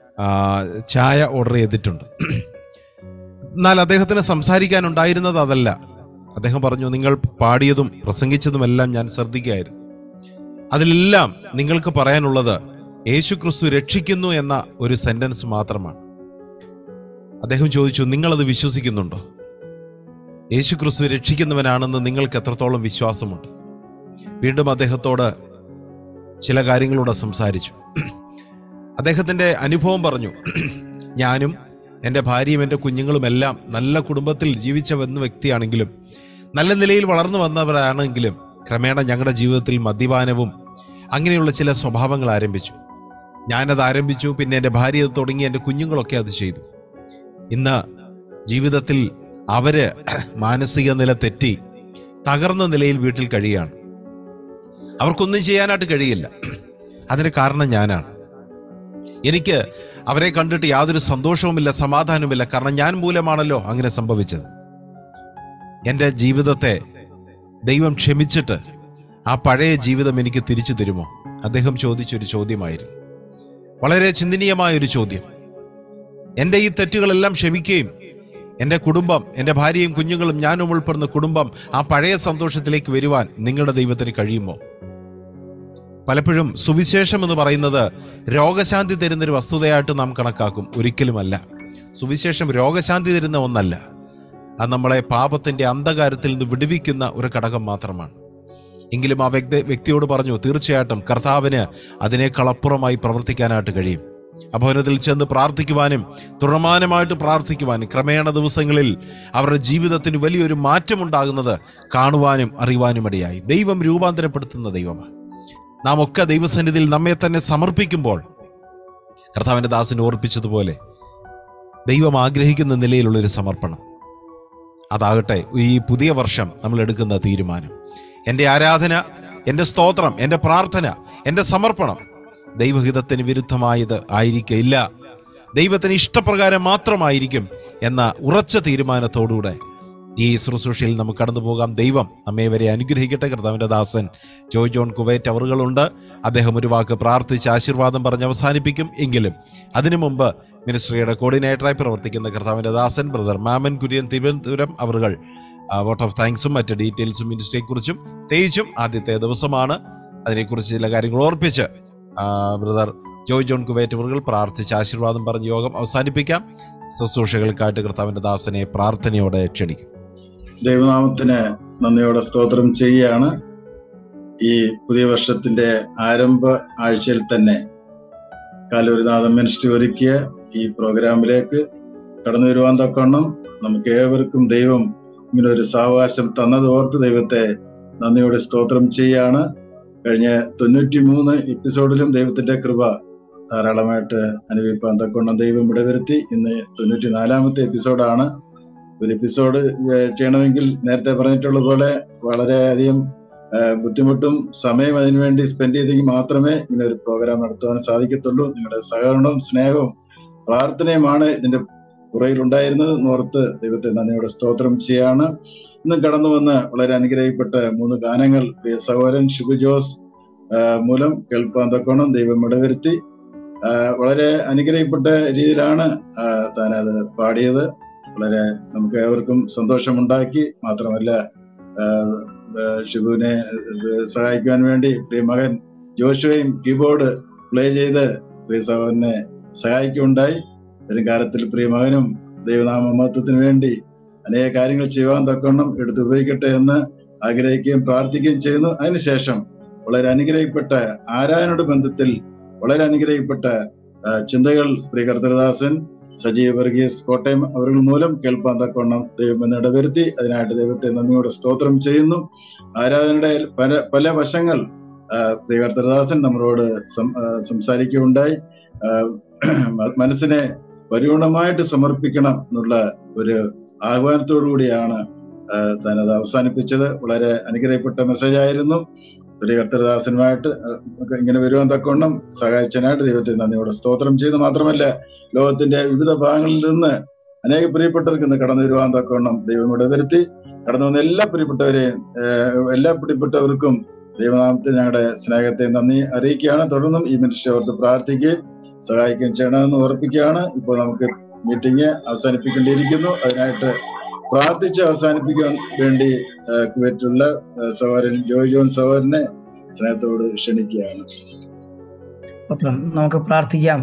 ചായ ഓർഡർ ചെയ്തിട്ടുണ്ട് എന്നാൽ അദ്ദേഹത്തിന് സംസാരിക്കാനുണ്ടായിരുന്നത് അതല്ല അദ്ദേഹം പറഞ്ഞു നിങ്ങൾ പാടിയതും പ്രസംഗിച്ചതുമെല്ലാം ഞാൻ ശ്രദ്ധിക്കുകയായിരുന്നു അതിലെല്ലാം നിങ്ങൾക്ക് പറയാനുള്ളത് യേശു ക്രിസ്തു രക്ഷിക്കുന്നു എന്ന ഒരു സെന്റൻസ് മാത്രമാണ് അദ്ദേഹം ചോദിച്ചു നിങ്ങളത് വിശ്വസിക്കുന്നുണ്ടോ യേശു ക്രിസ്തു രക്ഷിക്കുന്നവനാണെന്ന് നിങ്ങൾക്ക് എത്രത്തോളം വിശ്വാസമുണ്ട് വീണ്ടും അദ്ദേഹത്തോട് ചില കാര്യങ്ങളൂടെ സംസാരിച്ചു അദ്ദേഹത്തിൻ്റെ അനുഭവം പറഞ്ഞു ഞാനും എൻ്റെ ഭാര്യയും എൻ്റെ കുഞ്ഞുങ്ങളുമെല്ലാം നല്ല കുടുംബത്തിൽ ജീവിച്ച വന്ന വ്യക്തിയാണെങ്കിലും നല്ല നിലയിൽ വളർന്നു വന്നവരാണെങ്കിലും ക്രമേണ ഞങ്ങളുടെ ജീവിതത്തിൽ മദ്യപാനവും അങ്ങനെയുള്ള ചില സ്വഭാവങ്ങൾ ആരംഭിച്ചു ഞാനത് ആരംഭിച്ചു പിന്നെ എൻ്റെ ഭാര്യ അത് തുടങ്ങി എൻ്റെ കുഞ്ഞുങ്ങളൊക്കെ അത് ചെയ്തു ഇന്ന് ജീവിതത്തിൽ അവര് മാനസിക നില തെറ്റി തകർന്ന നിലയിൽ വീട്ടിൽ കഴിയുകയാണ് അവർക്കൊന്നും ചെയ്യാനായിട്ട് കഴിയില്ല അതിന് കാരണം ഞാനാണ് എനിക്ക് അവരെ കണ്ടിട്ട് യാതൊരു സന്തോഷവുമില്ല സമാധാനവുമില്ല കാരണം ഞാൻ മൂലമാണല്ലോ അങ്ങനെ സംഭവിച്ചത് എൻ്റെ ജീവിതത്തെ ദൈവം ക്ഷമിച്ചിട്ട് ആ പഴയ ജീവിതം എനിക്ക് തിരിച്ചു തരുമോ അദ്ദേഹം ചോദിച്ചൊരു ചോദ്യമായിരുന്നു വളരെ ചിന്തനീയമായ ഒരു ചോദ്യം എൻ്റെ ഈ തെറ്റുകളെല്ലാം ക്ഷമിക്കുകയും എൻ്റെ കുടുംബം എൻ്റെ ഭാര്യയും കുഞ്ഞുങ്ങളും ഞാനും ഉൾപ്പെടുന്ന കുടുംബം ആ പഴയ സന്തോഷത്തിലേക്ക് വരുവാൻ നിങ്ങളുടെ ദൈവത്തിന് കഴിയുമോ പലപ്പോഴും സുവിശേഷം എന്ന് പറയുന്നത് രോഗശാന്തി തരുന്നൊരു വസ്തുതയായിട്ട് നാം കണക്കാക്കും ഒരിക്കലുമല്ല സുവിശേഷം രോഗശാന്തി തരുന്ന ഒന്നല്ല അത് നമ്മളെ പാപത്തിന്റെ അന്ധകാരത്തിൽ നിന്ന് വിടുവിക്കുന്ന ഒരു ഘടകം മാത്രമാണ് എങ്കിലും ആ വ്യക്തി വ്യക്തിയോട് പറഞ്ഞു തീർച്ചയായിട്ടും കർത്താവിന് അതിനേക്കാൾ അപ്പുറമായി പ്രവർത്തിക്കാനായിട്ട് കഴിയും അഭവനത്തിൽ ചെന്ന് പ്രാർത്ഥിക്കുവാനും തുറമാനമായിട്ട് പ്രാർത്ഥിക്കുവാനും ക്രമേണ ദിവസങ്ങളിൽ അവരുടെ ജീവിതത്തിന് വലിയൊരു മാറ്റമുണ്ടാകുന്നത് കാണുവാനും അറിയുവാനും ഇടയായി ദൈവം രൂപാന്തരപ്പെടുത്തുന്ന ദൈവമാണ് നാം ഒക്കെ ദൈവസന്നിധിയിൽ നമ്മെ തന്നെ സമർപ്പിക്കുമ്പോൾ കർത്താവിന്റെ ദാസിനെ ഓർപ്പിച്ചതുപോലെ ദൈവം ആഗ്രഹിക്കുന്ന നിലയിലുള്ള ഒരു സമർപ്പണം അതാകട്ടെ ഈ പുതിയ വർഷം നമ്മൾ എടുക്കുന്ന തീരുമാനം എൻ്റെ ആരാധന എൻ്റെ സ്തോത്രം എൻ്റെ പ്രാർത്ഥന എൻ്റെ സമർപ്പണം ദൈവഹിതത്തിന് വിരുദ്ധമായത് ആയിരിക്കില്ല ദൈവത്തിന് ഇഷ്ടപ്രകാരം മാത്രമായിരിക്കും എന്ന ഉറച്ച തീരുമാനത്തോടുകൂടെ ഈ ശുശ്രൂഷയിൽ നമുക്ക് കടന്നു പോകാം ദൈവം നമ്മെ വരെ അനുഗ്രഹിക്കട്ടെ കർത്താവിൻ്റെ ദാസൻ ജോയ് ജോൺ കുവൈറ്റ് അവറുകളുണ്ട് അദ്ദേഹം ഒരു വാക്ക് പ്രാർത്ഥിച്ച് ആശീർവാദം പറഞ്ഞ് അവസാനിപ്പിക്കും എങ്കിലും അതിനു മുമ്പ് മിനിസ്ട്രിയുടെ കോർഡിനേറ്ററായി പ്രവർത്തിക്കുന്ന കർത്താവിൻ്റെ ദാസൻ ബ്രദർ മാമൻ കുര്യൻ തിരുവനന്തപുരം അവറുകൾ വോട്ട് ഓഫ് താങ്ക്സും മറ്റ് ഡീറ്റെയിൽസും മിനിസ്ട്രിയെക്കുറിച്ചും പ്രത്യേകിച്ചും ആദ്യത്തെ ദിവസമാണ് അതിനെക്കുറിച്ച് ചില കാര്യങ്ങൾ ഓർപ്പിച്ച് ആ, ബ്രദർ ജോയ് ജോൺ കുവൈറ്റ് അവറുകൾ പ്രാർത്ഥിച്ച് ആശീർവാദം പറഞ്ഞ് യോഗം അവസാനിപ്പിക്കാം ശുശ്രൂഷകൾക്കായിട്ട് കർത്താവിൻ്റെ ദാസനെ പ്രാർത്ഥനയോടെ ക്ഷണിക്കും ദൈവനാമത്തിന് നന്ദിയോടെ സ്തോത്രം ചെയ്യുകയാണ് ഈ പുതിയ വർഷത്തിന്റെ ആരംഭ ആഴ്ചയിൽ തന്നെ കാലൂരിനാഥൻ മിനിസ്ട്രി ഒരുക്കിയ ഈ പ്രോഗ്രാമിലേക്ക് കടന്നു വരുവാൻ തക്കവണ്ണം നമുക്ക് ഏവർക്കും ദൈവം ഇങ്ങനെ ഒരു സാവകാശം തന്നത് ഓർത്ത് ദൈവത്തെ നന്ദിയോടെ സ്തോത്രം ചെയ്യാണ് കഴിഞ്ഞ തൊണ്ണൂറ്റി മൂന്ന് എപ്പിസോഡിലും ദൈവത്തിന്റെ കൃപ ധാരാളമായിട്ട് അനുഭവിപ്പാൻ തക്കവണ്ണം ദൈവം ഇടവരുത്തി ഇന്ന് തൊണ്ണൂറ്റി നാലാമത്തെ എപ്പിസോഡാണ് ഒരു എപ്പിസോഡ് ചെയ്യണമെങ്കിൽ നേരത്തെ പറഞ്ഞിട്ടുള്ള പോലെ വളരെയധികം ആ, ബുദ്ധിമുട്ടും സമയം അതിനുവേണ്ടി സ്പെൻഡ് ചെയ്തെങ്കിൽ മാത്രമേ ഇങ്ങനെ ഒരു പ്രോഗ്രാം നടത്തുവാൻ സാധിക്കത്തുള്ളൂ നിങ്ങളുടെ സഹകരണവും സ്നേഹവും പ്രാർത്ഥനയുമാണ് ഇതിന്റെ പുറയിലുണ്ടായിരുന്നത് നോർത്ത് ദൈവത്തെ നന്ദിയോടെ സ്തോത്രം ചെയ്യാണ് ഇന്ന് കടന്നു വന്ന് വളരെ അനുഗ്രഹിക്കപ്പെട്ട മൂന്ന് ഗാനങ്ങൾ പ്രിയ സഹോദരൻ ഷുഗു ജോസ് ആ, മൂലം കേൾപ്പാൻ തക്കോണം ദൈവം ഇടവരുത്തി ആ, വളരെ അനുഗ്രഹിക്കപ്പെട്ട രീതിയിലാണ് ആ, താൻ അത് പാടിയത് വളരെ നമുക്ക് ഏവർക്കും സന്തോഷമുണ്ടാക്കി മാത്രമല്ല ആ, ആ, ഷിബുവിനെ സഹായിക്കുവാൻ വേണ്ടി പ്രിയ മകൻ ജോഷുവയും കീബോർഡ് പ്ലേ ചെയ്ത് പ്രിയ സഹോദരനെ സഹായിക്കുകയുണ്ടായി വരും കാലത്തിൽ പ്രിയ മകനും ദൈവനാമ മഹത്വത്തിന് വേണ്ടി അനേക കാര്യങ്ങൾ ചെയ്യുവാൻ തക്കവണ്ണം എടുത്ത് ഉപയോഗിക്കട്ടെ എന്ന് ആഗ്രഹിക്കുകയും പ്രാർത്ഥിക്കുകയും ചെയ്യുന്നു അതിനുശേഷം വളരെ അനുഗ്രഹിക്കപ്പെട്ട ആരാധനയുടെ ബന്ധത്തിൽ വളരെ അനുഗ്രഹിക്കപ്പെട്ട ആ, ചിന്തകൾ പ്രിയ കർത്തരദാസൻ സജീവ് വർഗീസ് കോട്ടയം അവർ മൂലം കേൾപ്പാൻ തക്കവണ്ണം ദൈവം എന്ന് ഇടവരുത്തി അതിനായിട്ട് ദൈവത്തെ നന്ദിയോടെ സ്തോത്രം ചെയ്യുന്നു ആരാധനയുടെ പല പല വശങ്ങൾ ആ, പ്രിയ കർത്തരദാസൻ നമ്മളോട് സം- ആ, സംസാരിക്കുകയുണ്ടായി ആ, മനസ്സിനെ പരിപൂർണമായിട്ട് സമർപ്പിക്കണം എന്നുള്ള ഒരു ആഹ്വാനത്തോടു കൂടിയാണ് ആ, താൻ അത് അവസാനിപ്പിച്ചത് വളരെ അനുഗ്രഹപ്പെട്ട മെസ്സേജ് ആയിരുന്നു ഒരു കർത്തരദാസനുമായിട്ട് ഇങ്ങനെ വരുവാൻ തക്കവണ്ണം സഹായിച്ചതിനായിട്ട് ദൈവത്തെ നന്ദിയോടെ സ്തോത്രം ചെയ്തു മാത്രമല്ല ലോകത്തിന്റെ വിവിധ ഭാഗങ്ങളിൽ നിന്ന് അനേക പ്രിയപ്പെട്ടവർക്ക് ഇന്ന് കടന്നു വരുവാൻ തക്കവണ്ണം ദൈവം ഇവിടെ വരുത്തി കടന്നു വന്ന എല്ലാ പ്രിയപ്പെട്ടവരെയും ഏഹ്, എല്ലാ പ്രിയപ്പെട്ടവർക്കും ദൈവനാമത്തിൽ ഞങ്ങളുടെ സ്നേഹത്തെ നന്ദി അറിയിക്കുകയാണ് തുടർന്നും ഈ മിനിസ്റ്റർ ഓർത്ത് പ്രാർത്ഥിക്കുകയും സഹായിക്കുകയും ചെയ്യണമെന്ന് ഓർപ്പിക്കുകയാണ് ഇപ്പോൾ നമുക്ക് മീറ്റിംഗ് അവസാനിപ്പിക്കേണ്ടിയിരിക്കുന്നു അതിനായിട്ട് പ്രാർത്ഥിച്ച് അവസാനിപ്പിക്കാൻ വേണ്ടി ഏഹ്, കുവൈറ്റിലുള്ള ഏഹ്, സഹോദരൻ ജോയ് ജോൺ സഹോദരനെ സ്നേഹത്തോട് ക്ഷണിക്കുകയാണ് സ്തോത്രം നമുക്ക് പ്രാർത്ഥിക്കാം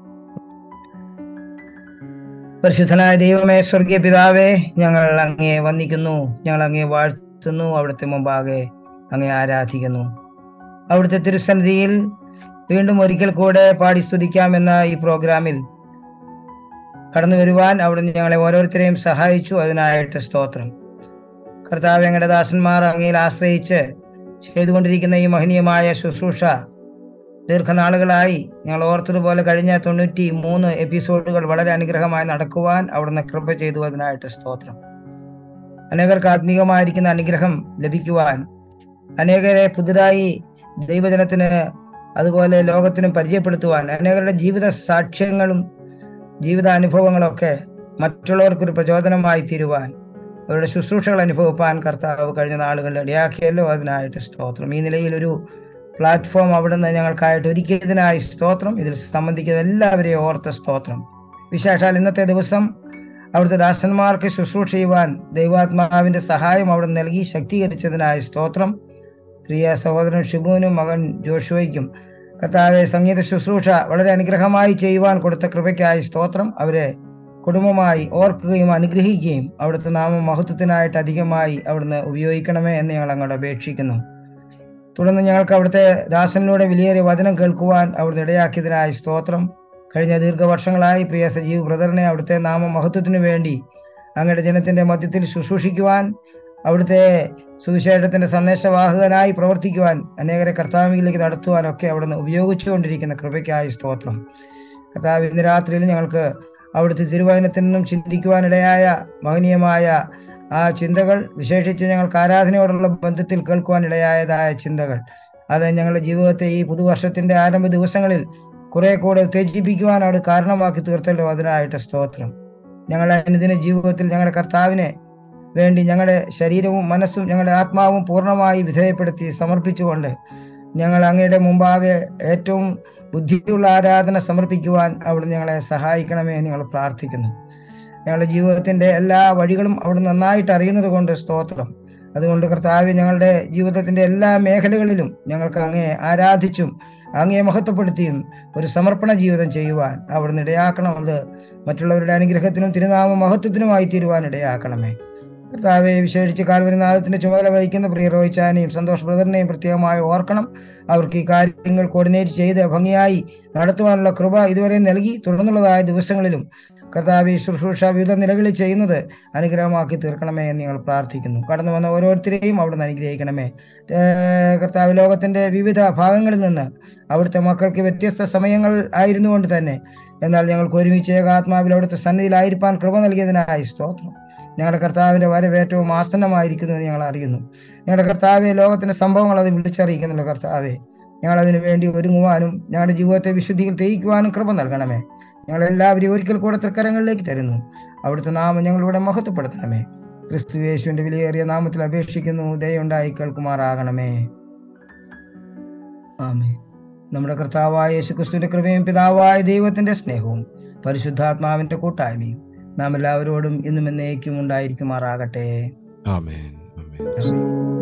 പരിശുദ്ധനായ ദൈവമേ സ്വർഗീയ പിതാവേ ഞങ്ങൾ അങ്ങേ വന്ദിക്കുന്നു ഞങ്ങൾ അങ്ങേ വാഴ്ത്തുന്നു അവിടുത്തെ മുമ്പാകെ അങ്ങേ ആരാധിക്കുന്നു അവിടുത്തെ തിരുസന്നിധിയിൽ വീണ്ടും ഒരിക്കൽ കൂടെ പാടി സ്തുതിക്കാമെന്ന ഈ പ്രോഗ്രാമിൽ കടന്നു വരുവാൻ അവിടുന്ന് ഞങ്ങളെ ഓരോരുത്തരെയും സഹായിച്ചു അതിനായിട്ട് സ്തോത്രം കർത്താവ് ഞങ്ങളുടെ ദാസന്മാർ അങ്ങയിൽ ആശ്രയിച്ച് ചെയ്തുകൊണ്ടിരിക്കുന്ന ഈ മഹനീയമായ ശുശ്രൂഷ ദീർഘനാളുകളായി ഞങ്ങൾ ഓർത്തതുപോലെ കഴിഞ്ഞ തൊണ്ണൂറ്റി മൂന്ന് എപ്പിസോഡുകൾ വളരെ അനുഗ്രഹമായി നടക്കുവാൻ അവിടുന്ന് കൃപ ചെയ്തു അതിനായിട്ട് സ്തോത്രം അനേകർക്ക് ആത്മീകമായിരിക്കുന്ന അനുഗ്രഹം ലഭിക്കുവാൻ അനേകരെ പുതുതായി ദൈവജനത്തിന് അതുപോലെ ലോകത്തിനും പരിചയപ്പെടുത്തുവാൻ അനേകരുടെ ജീവിത സാക്ഷ്യങ്ങളും ജീവിത അനുഭവങ്ങളൊക്കെ മറ്റുള്ളവർക്കൊരു പ്രചോദനമായി തീരുവാൻ അവരുടെ ശുശ്രൂഷകൾ അനുഭവിപ്പാൻ കർത്താവ് കഴിഞ്ഞ നാളുകളിൽ ഇടയാക്കിയല്ലോ അതിനായിട്ട് സ്തോത്രം ഈ നിലയിൽ ഒരു പ്ലാറ്റ്ഫോം അവിടുന്ന് ഞങ്ങൾക്കായിട്ട് ഒരുക്കിയതിനായി സ്തോത്രം ഇതിൽ സംബന്ധിക്കുന്ന എല്ലാവരെയും ഓർത്ത സ്തോത്രം വിശേഷാൽ ഇന്നത്തെ ദിവസം അവിടുത്തെ ദാസന്മാർക്ക് ശുശ്രൂഷ ചെയ്യുവാൻ ദൈവാത്മാവിന്റെ സഹായം അവിടെ നൽകി ശക്തീകരിച്ചതിനായി സ്തോത്രം പ്രിയ സഹോദരൻ ഷിബുവിനും മകൻ ജോഷുവയ്ക്കും കർത്താവെ സംഗീത ശുശ്രൂഷ വളരെ അനുഗ്രഹമായി ചെയ്യുവാൻ കൊടുത്ത കൃപയ്ക്കായി സ്തോത്രം അവരെ കുടുംബമായി ഓർക്കുകയും അനുഗ്രഹിക്കുകയും അവിടുത്തെ നാമ മഹത്വത്തിനായിട്ട് അധികമായി അവിടുന്ന് ഉപയോഗിക്കണമേ എന്ന് ഞങ്ങൾ അങ്ങോട്ട് അപേക്ഷിക്കുന്നു തുടർന്ന് ഞങ്ങൾക്ക് അവിടുത്തെ ദാസനിലൂടെ വിലയേറിയ വചനം കേൾക്കുവാൻ അവിടുന്ന് ഇടയാക്കിയതിനായി സ്തോത്രം കഴിഞ്ഞ ദീർഘവർഷങ്ങളായി പ്രിയ സജീവ് ബ്രദറിനെ അവിടുത്തെ നാമ മഹത്വത്തിനു വേണ്ടി അങ്ങയുടെ ജനത്തിന്റെ മധ്യത്തിൽ ശുശ്രൂഷിക്കുവാൻ അവിടുത്തെ സുവിശേഷത്തിന്റെ സന്ദേശവാഹകനായി പ്രവർത്തിക്കുവാൻ അനേകരെ കർത്താവിലേക്ക് നടത്തുവാനൊക്കെ അവിടുന്ന് ഉപയോഗിച്ചുകൊണ്ടിരിക്കുന്ന കൃപയ്ക്കായി സ്തോത്രം കർത്താവ് ഇന്ന് രാത്രിയിൽ ഞങ്ങൾക്ക് അവിടുത്തെ തിരുവചനത്തിൽ നിന്നും ചിന്തിക്കുവാനിടയായ മഹനീയമായ ആ ചിന്തകൾ വിശേഷിച്ച് ഞങ്ങൾക്ക് ആരാധനയോടുള്ള ബന്ധത്തിൽ കേൾക്കുവാൻ ഇടയായതായ ചിന്തകൾ അത് ഞങ്ങളുടെ ജീവിതത്തെ ഈ പുതുവർഷത്തിന്റെ ആരംഭ ദിവസങ്ങളിൽ കുറെ കൂടെ ഉത്തേജിപ്പിക്കുവാൻ അവിടെ കാരണമാക്കി തീർത്തല്ലോ അതിനായിട്ട് സ്തോത്രം ഞങ്ങളുടെ അനുദിന ജീവിതത്തിൽ ഞങ്ങളുടെ കർത്താവിനെ വേണ്ടി ഞങ്ങളുടെ ശരീരവും മനസ്സും ഞങ്ങളുടെ ആത്മാവും പൂർണ്ണമായി വിധേയപ്പെടുത്തി സമർപ്പിച്ചുകൊണ്ട് ഞങ്ങൾ അങ്ങയുടെ മുമ്പാകെ ഏറ്റവും ബുദ്ധിയുള്ള ആരാധന സമർപ്പിക്കുവാൻ അവിടെ ഞങ്ങളെ സഹായിക്കണമേ എന്ന് ഞങ്ങൾ പ്രാർത്ഥിക്കുന്നു ഞങ്ങളുടെ ജീവിതത്തിന്റെ എല്ലാ വഴികളും അവിടെ നന്നായിട്ട് അറിയുന്നത് കൊണ്ട് സ്തോത്രം അതുകൊണ്ട് കർത്താവ് ഞങ്ങളുടെ ജീവിതത്തിന്റെ എല്ലാ മേഖലകളിലും ഞങ്ങൾക്ക് അങ്ങയെ ആരാധിച്ചും അങ്ങയെ മഹത്വപ്പെടുത്തിയും ഒരു സമർപ്പണ ജീവിതം ചെയ്യുവാൻ അവിടുന്ന് ഇടയാക്കണമെന്നത് മറ്റുള്ളവരുടെ അനുഗ്രഹത്തിനും തിരുനാമ മഹത്വത്തിനുമായി തീരുവാൻ ഇടയാക്കണമേ കർത്താവെ വിശേഷിച്ച് കാൽവരിനാഥത്തിന്റെ ചുമതല വഹിക്കുന്ന പ്രിയ റോയിച്ചാനെയും സന്തോഷ് ബ്രദറിനെയും പ്രത്യേകമായി ഓർക്കണം അവർക്ക് ഈ കാര്യങ്ങൾ കോർഡിനേറ്റ് ചെയ്ത് ഭംഗിയായി നടത്തുവാനുള്ള കൃപ ഇതുവരെ നൽകി തുടർന്നുള്ളതായ ദിവസങ്ങളിലും കർത്താവ് ഈ ശുശ്രൂഷ വിവിധ നിലകളിൽ ചെയ്യുന്നത് അനുഗ്രഹമാക്കി തീർക്കണമേ എന്ന് ഞങ്ങൾ പ്രാർത്ഥിക്കുന്നു കടന്നു വന്ന ഓരോരുത്തരെയും അവിടുന്ന് അനുഗ്രഹിക്കണമേ ഏർ കർത്താവ് ലോകത്തിന്റെ വിവിധ ഭാഗങ്ങളിൽ നിന്ന് അവിടുത്തെ മക്കൾക്ക് വ്യത്യസ്ത സമയങ്ങൾ ആയിരുന്നു കൊണ്ട് തന്നെ എന്നാൽ ഞങ്ങൾക്ക് ഒരുമിച്ച് ഏകാത്മാവിൽ അവിടുത്തെ സന്നിധിയിലായിരിക്കാൻ കൃപ നൽകിയതിനായി സ്തോത്രം ഞങ്ങളുടെ കർത്താവിന്റെ വരവ് ഏറ്റവും ആസന്നമായിരിക്കുന്നു എന്ന് ഞങ്ങൾ അറിയുന്നു ഞങ്ങളുടെ കർത്താവെ ലോകത്തിന്റെ സംഭവങ്ങൾ അത് വിളിച്ചറിയിക്കുന്നുണ്ട് കർത്താവെ ഞങ്ങൾ അതിനു വേണ്ടി ഒരുങ്ങുവാനും ഞങ്ങളുടെ ജീവിതത്തെ വിശുദ്ധിയിൽ തെയിക്കുവാനും കൃപ നൽകണമേ ഞങ്ങൾ എല്ലാവരെയും ഒരിക്കൽ കൂടെ തൃക്കരങ്ങളിലേക്ക് തരുന്നു അവിടുത്തെ നാമം ഞങ്ങളിവിടെ മഹത്വപ്പെടുത്തണമേ ക്രിസ്തു യേശുവിന്റെ വിലയേറിയ നാമത്തിൽ അപേക്ഷിക്കുന്നു ദയുണ്ടായി കേൾക്കുമാറാകണമേ ആമേ നമ്മുടെ കർത്താവായ യേശു ക്രിസ്തുവിന്റെ കൃപയും പിതാവായ ദൈവത്തിന്റെ സ്നേഹവും പരിശുദ്ധാത്മാവിന്റെ കൂട്ടായ്മയും നാം എല്ലാവരോടും ഇന്നും എന്നേക്കും ഉണ്ടായിരിക്കുമാറാകട്ടെ ആമേൻ ആമേൻ